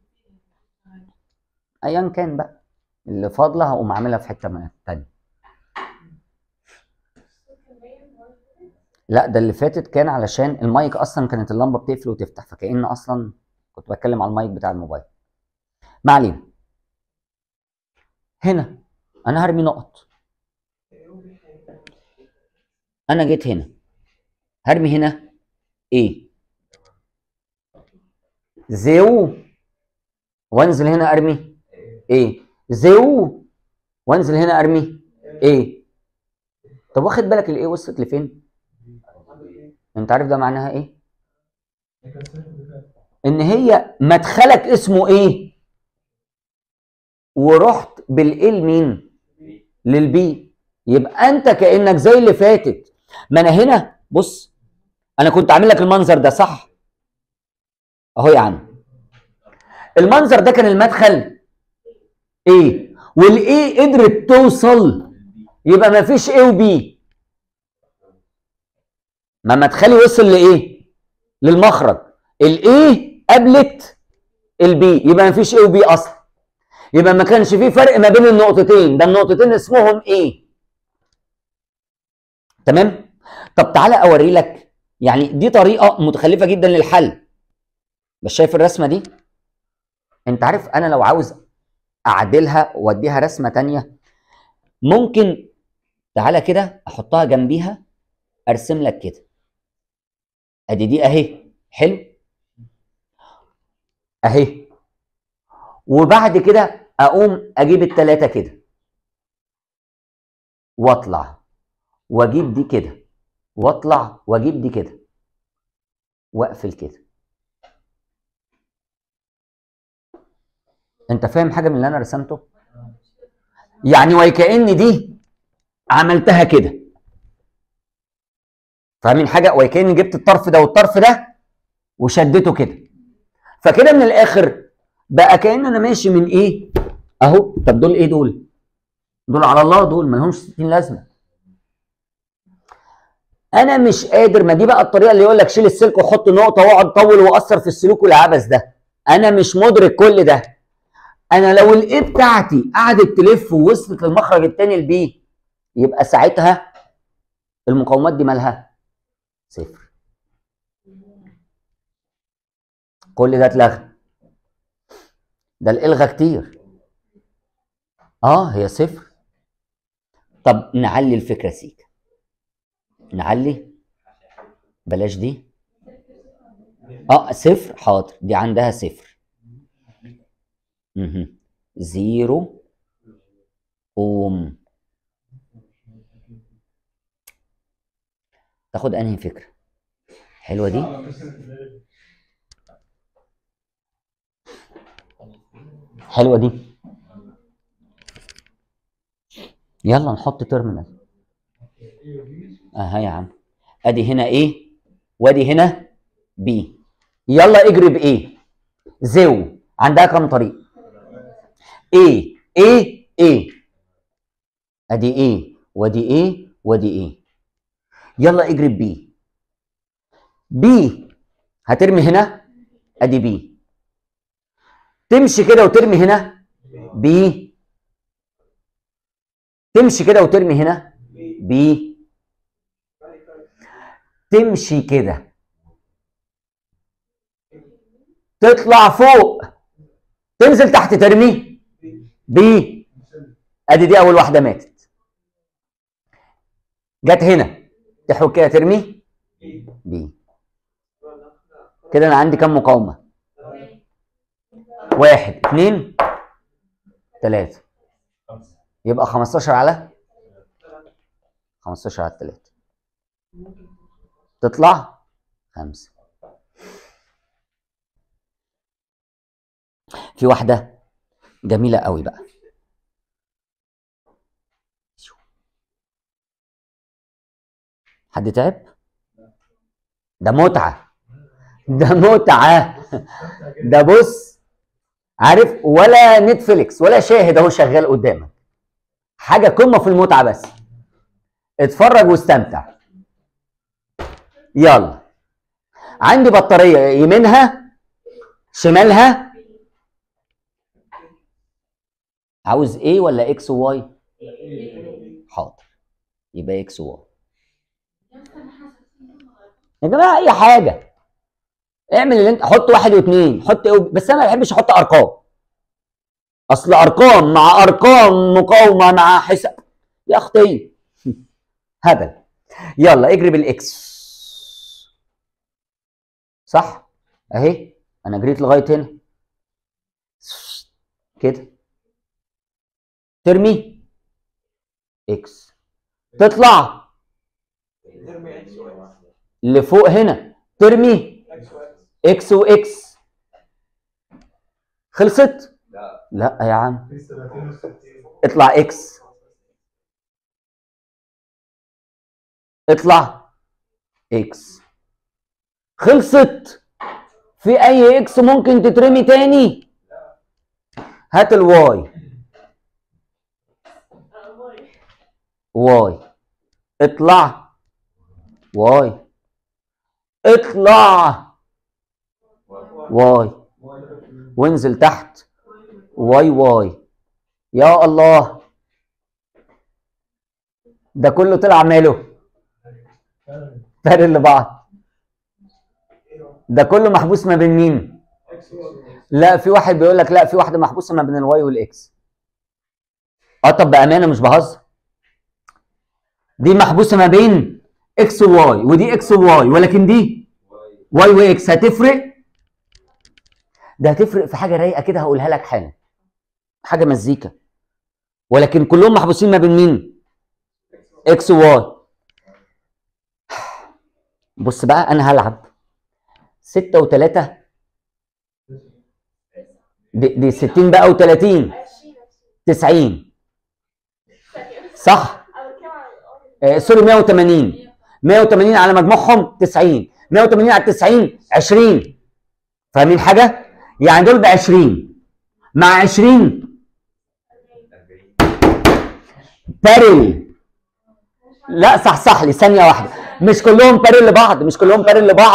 ايا كان بقى اللي فاضله هقوم عاملها في حته ما- تانية لا ده اللي فاتت كان علشان المايك اصلا كانت اللمبه بتقفل وتفتح فكأن اصلا كنت بتكلم على المايك بتاع الموبايل ما علينا هنا انا هرمي نقط انا جيت هنا هرمي هنا ايه زيو وانزل هنا ارمي ايه زيو وانزل هنا ارمي ايه طب واخد بالك الايه وصلت لفين انت عارف ده معناها ايه ان هي مدخلك اسمه ايه ورحت بالايه لمين للبي يبقى انت كانك زي اللي فاتت ما انا هنا بص انا كنت عامل لك المنظر ده صح اهو يا عم المنظر ده كان المدخل ايه والايه قدرت توصل يبقى ما فيش ايه وبي ما مدخلي وصل لايه للمخرج الايه قابلت البي يبقى ما فيش ايه وبي اصلا يبقى ما كانش فيه فرق ما بين النقطتين ده النقطتين اسمهم ايه تمام طب تعالى اوري لك يعني دي طريقه متخلفه جدا للحل بس شايف الرسمه دي انت عارف انا لو عاوز اعدلها واديها رسمه تانية ممكن تعالى كده احطها جنبيها ارسم لك كده ادي دي اهي حلو اهي وبعد كده اقوم اجيب التلاتة كده واطلع واجيب دي كده واطلع واجيب دي كده واقفل كده انت فاهم حاجه من اللي انا رسمته يعني وكأن دي عملتها كده فاهمين حاجه وكأني جبت الطرف ده والطرف ده وشدته كده فكده من الاخر بقى كأن انا ماشي من ايه اهو طب دول ايه دول دول على الله دول ما لهمش 60 لازمه انا مش قادر ما دي بقى الطريقه اللي يقول لك شيل السلك وحط نقطه واقعد طول واثر في السلوك والعبث ده انا مش مدرك كل ده انا لو الايه بتاعتي قعدت تلف ووصلت للمخرج التاني البي يبقى ساعتها المقاومات دي مالها صفر كل ده اتلغى ده الالغى كتير اه هي صفر طب نعلي الفكره سيكا نعلي بلاش دي اه صفر حاضر دي عندها صفر مهم. زيرو اوم تاخد انهي فكره حلوه دي حلوه دي يلا نحط تيرمينال اها يا عم ادي هنا ايه وادي هنا بي يلا اجري بايه زو عندها كام طريق ايه ايه ايه ادي ايه ودي ايه ودي ايه يلا اجري بي بي هترمي هنا ادي بي تمشي كده وترمي هنا بي تمشي كده وترمي هنا بي تمشي كده تطلع فوق تنزل تحت ترمي بي ادي دي اول واحده ماتت جت هنا تحوك كده ترمي بي كده انا عندي كام مقاومه واحد اتنين تلاته يبقى 15 على 15 على التلاته تطلع خمسه في واحده جميله قوي بقى حد تعب ده متعه ده متعه ده بص عارف ولا نتفليكس ولا شاهد اهو شغال قدامك حاجه قمه في المتعه بس اتفرج واستمتع يلا عندي بطاريه يمينها شمالها عاوز ايه ولا اكس وواي حاضر يبقى اكس وواي يا جماعه اي حاجه اعمل اللي انت حط واحد واثنين حط إيه وب- بس انا ما بحبش احط ارقام اصل ارقام مع ارقام مقاومه مع حساب يا اختي هبل يلا اجري بالاكس صح اهي انا جريت لغايه هنا كده ترمي اكس تطلع لفوق هنا ترمي اكس واكس خلصت لا يا عم اطلع اكس اطلع اكس خلصت في اي اكس ممكن تترمي تاني هات الواي واي اطلع واي اطلع واي وانزل تحت واي واي يا الله ده كله طلع ماله بارل لبعض ده كله محبوس ما بين مين لا في واحد بيقول لك لا في واحده محبوسه ما بين الواي والاكس اه طب بامانه مش بهزر دي محبوسه ما بين اكس وواي ودي اكس وواي ولكن دي واي واكس هتفرق ده هتفرق في حاجه رايقه كده هقولها لك حالا حاجه مزيكا ولكن كلهم محبوسين ما بين مين اكس وواي بص بقى انا هلعب ستة وتلاتة دي, دي 60 بقى و30 90 صح آه سوري 180 180 على مجموعهم 90 180 على 90 20 فاهمين حاجه يعني دول ب 20 مع 20 بارل لا صح صح لي ثانيه واحده مش كلهم بارل لبعض مش كلهم بارل لبعض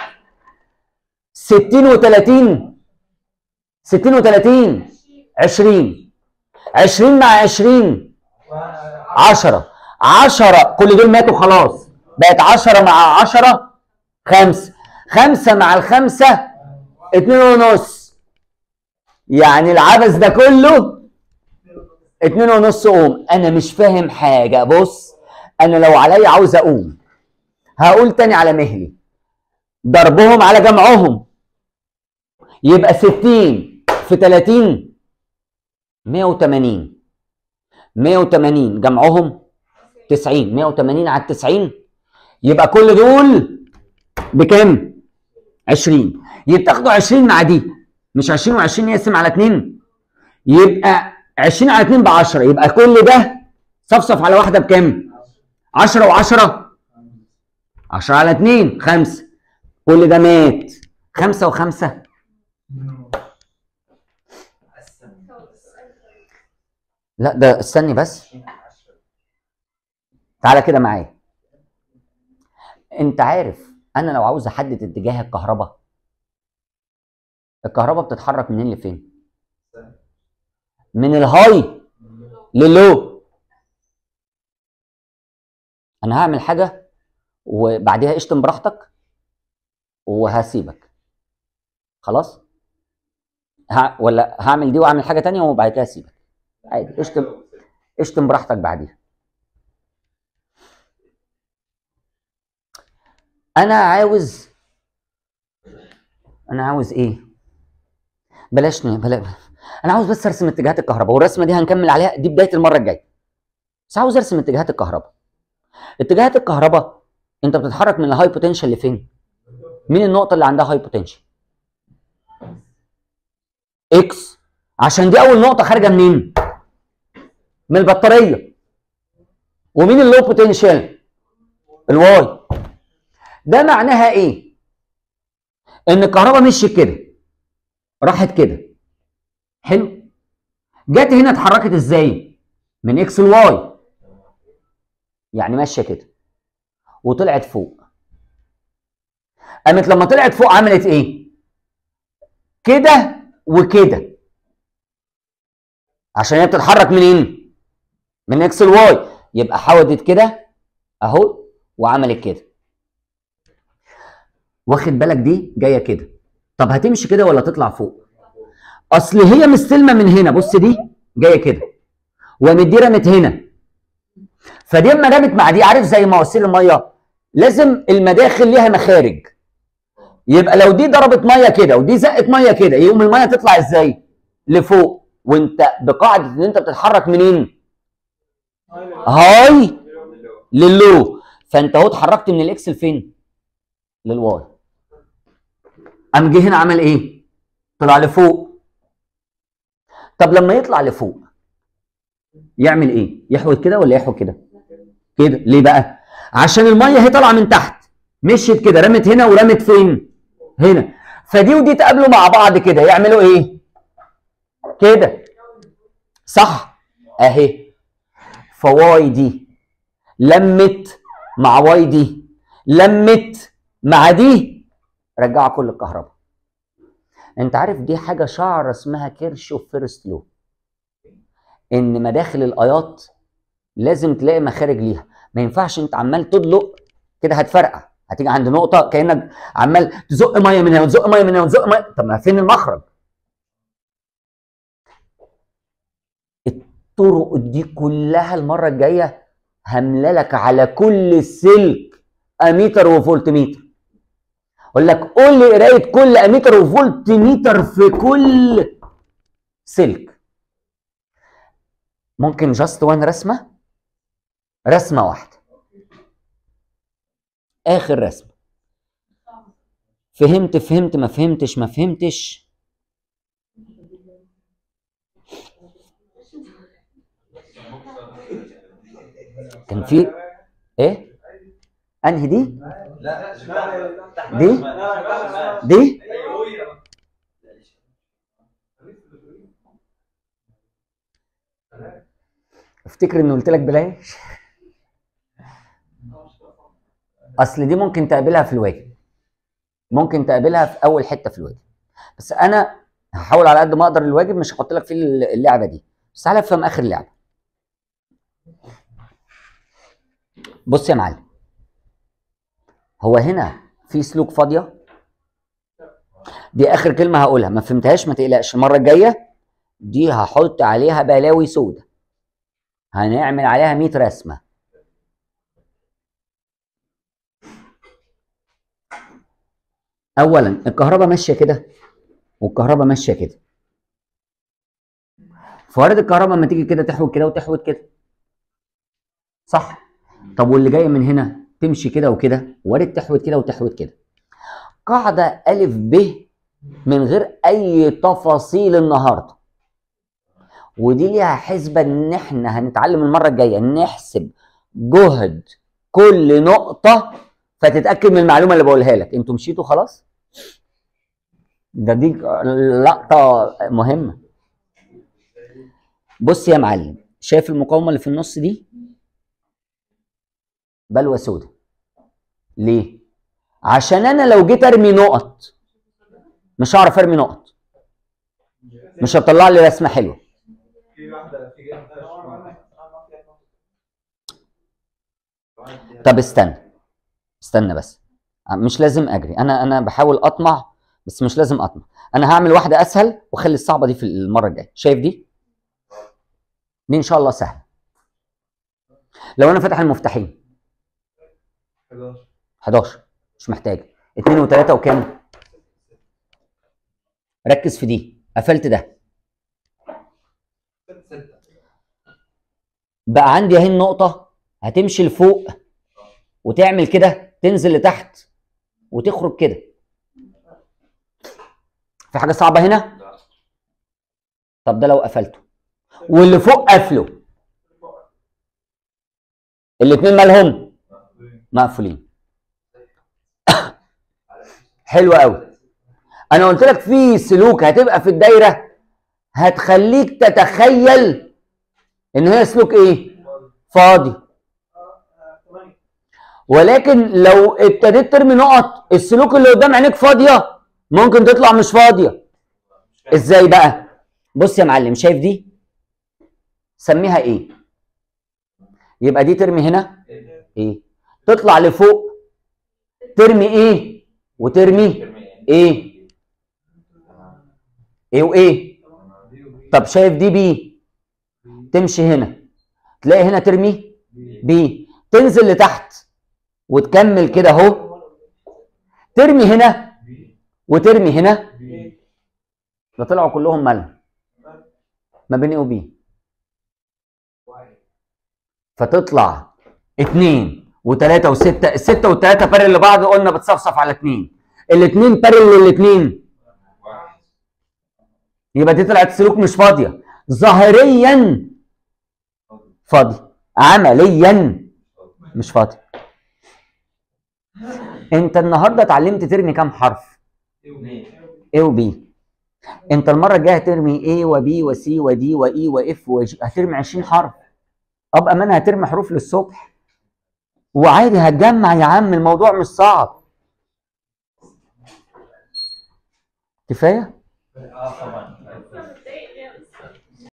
60 و30 60 و30 20 20 مع 20 10 10 كل دول ماتوا خلاص بقت 10 مع 10 5 5 مع الخمسة 2 ونص يعني العبث ده كله 2 ونص اوم انا مش فاهم حاجة بص انا لو عليا عاوز اقوم هقول تاني على مهلي ضربهم على جمعهم يبقى 60 في 30 180 180 جمعهم 90 180 على 90 يبقى كل دول بكام؟ 20 يبقى تاخدوا 20 مع دي مش 20 و20 يقسم على 2 يبقى 20 على 2 ب 10 يبقى كل ده صفصف على واحده بكام؟ 10 و10 10 على 2 5 كل ده مات 5 و5 لا ده استني بس تعالى كده معايا انت عارف انا لو عاوز احدد اتجاه الكهرباء الكهرباء بتتحرك منين لفين من الهاي للو انا هعمل حاجه وبعديها اشتم براحتك وهسيبك خلاص ها ولا هعمل دي واعمل حاجه تانية وبعد كده اسيبك عادي اشتم اشتم براحتك بعديها انا عاوز انا عاوز ايه بلاش ن- بلا انا عاوز بس ارسم اتجاهات الكهرباء والرسمه دي هنكمل عليها دي بدايه المره الجايه بس عاوز ارسم اتجاهات الكهرباء اتجاهات الكهرباء انت بتتحرك من الهاي بوتنشال لفين مين النقطه اللي عندها هاي بوتنشال اكس عشان دي اول نقطه خارجه منين من البطاريه ومين اللو بوتنشال الواي ده معناها ايه ان الكهرباء مشيت كده راحت كده حلو جت هنا اتحركت ازاي من اكس لواي يعني ماشيه كده وطلعت فوق قامت لما طلعت فوق عملت ايه كده وكده عشان هي بتتحرك منين من اكس لواي يبقى حودت كده اهو وعملت كده واخد بالك دي جايه كده طب هتمشي كده ولا تطلع فوق اصل هي مستلمه من هنا بص دي جايه كده وقامت دي رمت هنا فدي اما رمت مع دي عارف زي مواسير الميه لازم المداخل ليها مخارج يبقى لو دي ضربت ميه كده ودي زقت ميه كده يقوم الميه تطلع ازاي لفوق وانت بقاعده ان انت بتتحرك منين هاي للو فانت اهو اتحركت من الاكس لفين للواي قام جه هنا عمل ايه طلع لفوق طب لما يطلع لفوق يعمل ايه يحود كده ولا يحود كده كده ليه بقى عشان الميه هي طالعه من تحت مشيت كده رمت هنا ورمت فين هنا فدي ودي تقابلوا مع بعض كده يعملوا ايه كده صح اهي فواي دي لمت مع واي دي لمت مع دي رجعوا كل الكهرباء انت عارف دي حاجه شعر اسمها كيرشوف فيرست لو ان مداخل الايات لازم تلاقي مخارج ليها ما ينفعش انت عمال تدلق كده هتفرقع هتيجي عند نقطه كانك عمال تزق ميه من هنا وتزق ميه من هنا وتزق ميه طب ما فين المخرج الطرق دي كلها المره الجايه هملى لك على كل سلك اميتر وفولت ميتر اقول لك قول لي قرايه كل اميتر وفولت ميتر في كل سلك ممكن جاست وان رسمه رسمه واحده اخر رسمه فهمت فهمت ما فهمتش ما فهمتش كان في ايه انهي دي لا دي دي افتكر اني قلت لك بلاش اصل دي ممكن تقابلها في الواجب ممكن تقابلها في اول حته في الواجب بس انا هحاول على قد ما اقدر الواجب مش هحط لك فيه اللعبه دي بس تعالى افهم اخر لعبه بص يا معلم هو هنا في سلوك فاضيه دي اخر كلمه هقولها ما فهمتهاش ما تقلقش المره الجايه دي هحط عليها بلاوي سودة هنعمل عليها 100 رسمه اولا الكهرباء ماشيه كده والكهرباء ماشيه كده فوارد الكهرباء لما تيجي كده تحود كده وتحود كده صح طب واللي جاي من هنا تمشي كده وكده وارد تحود كده وتحود كده قاعده الف ب من غير اي تفاصيل النهارده ودي ليها حسبه ان احنا هنتعلم المره الجايه نحسب جهد كل نقطه فتتاكد من المعلومه اللي بقولها لك انتوا مشيتوا خلاص ده دي لقطه مهمه بص يا معلم شايف المقاومه اللي في النص دي بلوى سودة ليه عشان انا لو جيت ارمي نقط مش هعرف ارمي نقط مش هتطلع لي رسمه حلوه في واحده في جهه طب استنى استنى بس مش لازم اجري انا انا بحاول اطمع بس مش لازم اطمع انا هعمل واحده اسهل واخلي الصعبه دي في المره الجايه شايف دي دي ان شاء الله سهله لو انا فاتح المفتاحين 11 11 مش محتاج 2 و3 وكام ركز في دي قفلت ده 6 بقى عندي اهي النقطه هتمشي لفوق وتعمل كده تنزل لتحت وتخرج كده في حاجه صعبه هنا طب ده لو قفلته واللي فوق قافله الاتنين مالهم مقفولين حلو قوي انا قلت لك في سلوك هتبقى في الدايره هتخليك تتخيل ان هي سلوك ايه فاضي ولكن لو ابتديت ترمي نقط السلوك اللي قدام عينيك فاضيه ممكن تطلع مش فاضيه ازاي بقى بص يا معلم شايف دي سميها ايه يبقى دي ترمي هنا ايه تطلع لفوق ترمي ايه وترمي ايه ايه وايه طب شايف دي بي تمشي هنا تلاقي هنا ترمي بي تنزل لتحت وتكمل كده اهو ترمي هنا وترمي هنا ده طلعوا كلهم مالهم ما بين ايه وبي فتطلع اتنين وتلاتة وستة الستة والتلاتة بارل لبعض قلنا بتصفصف على اتنين الاتنين بارل للاتنين يبقى دي طلعت سلوك مش فاضية ظاهريا فاضي عمليا مش فاضي انت النهارده اتعلمت ترمي كام حرف A و B انت المره الجايه هترمي A و B و C و D و E و F و G هترمي 20 حرف اب امانه هترمي حروف للصبح وعادي هتجمع يا عم الموضوع مش صعب كفايه اه طبعا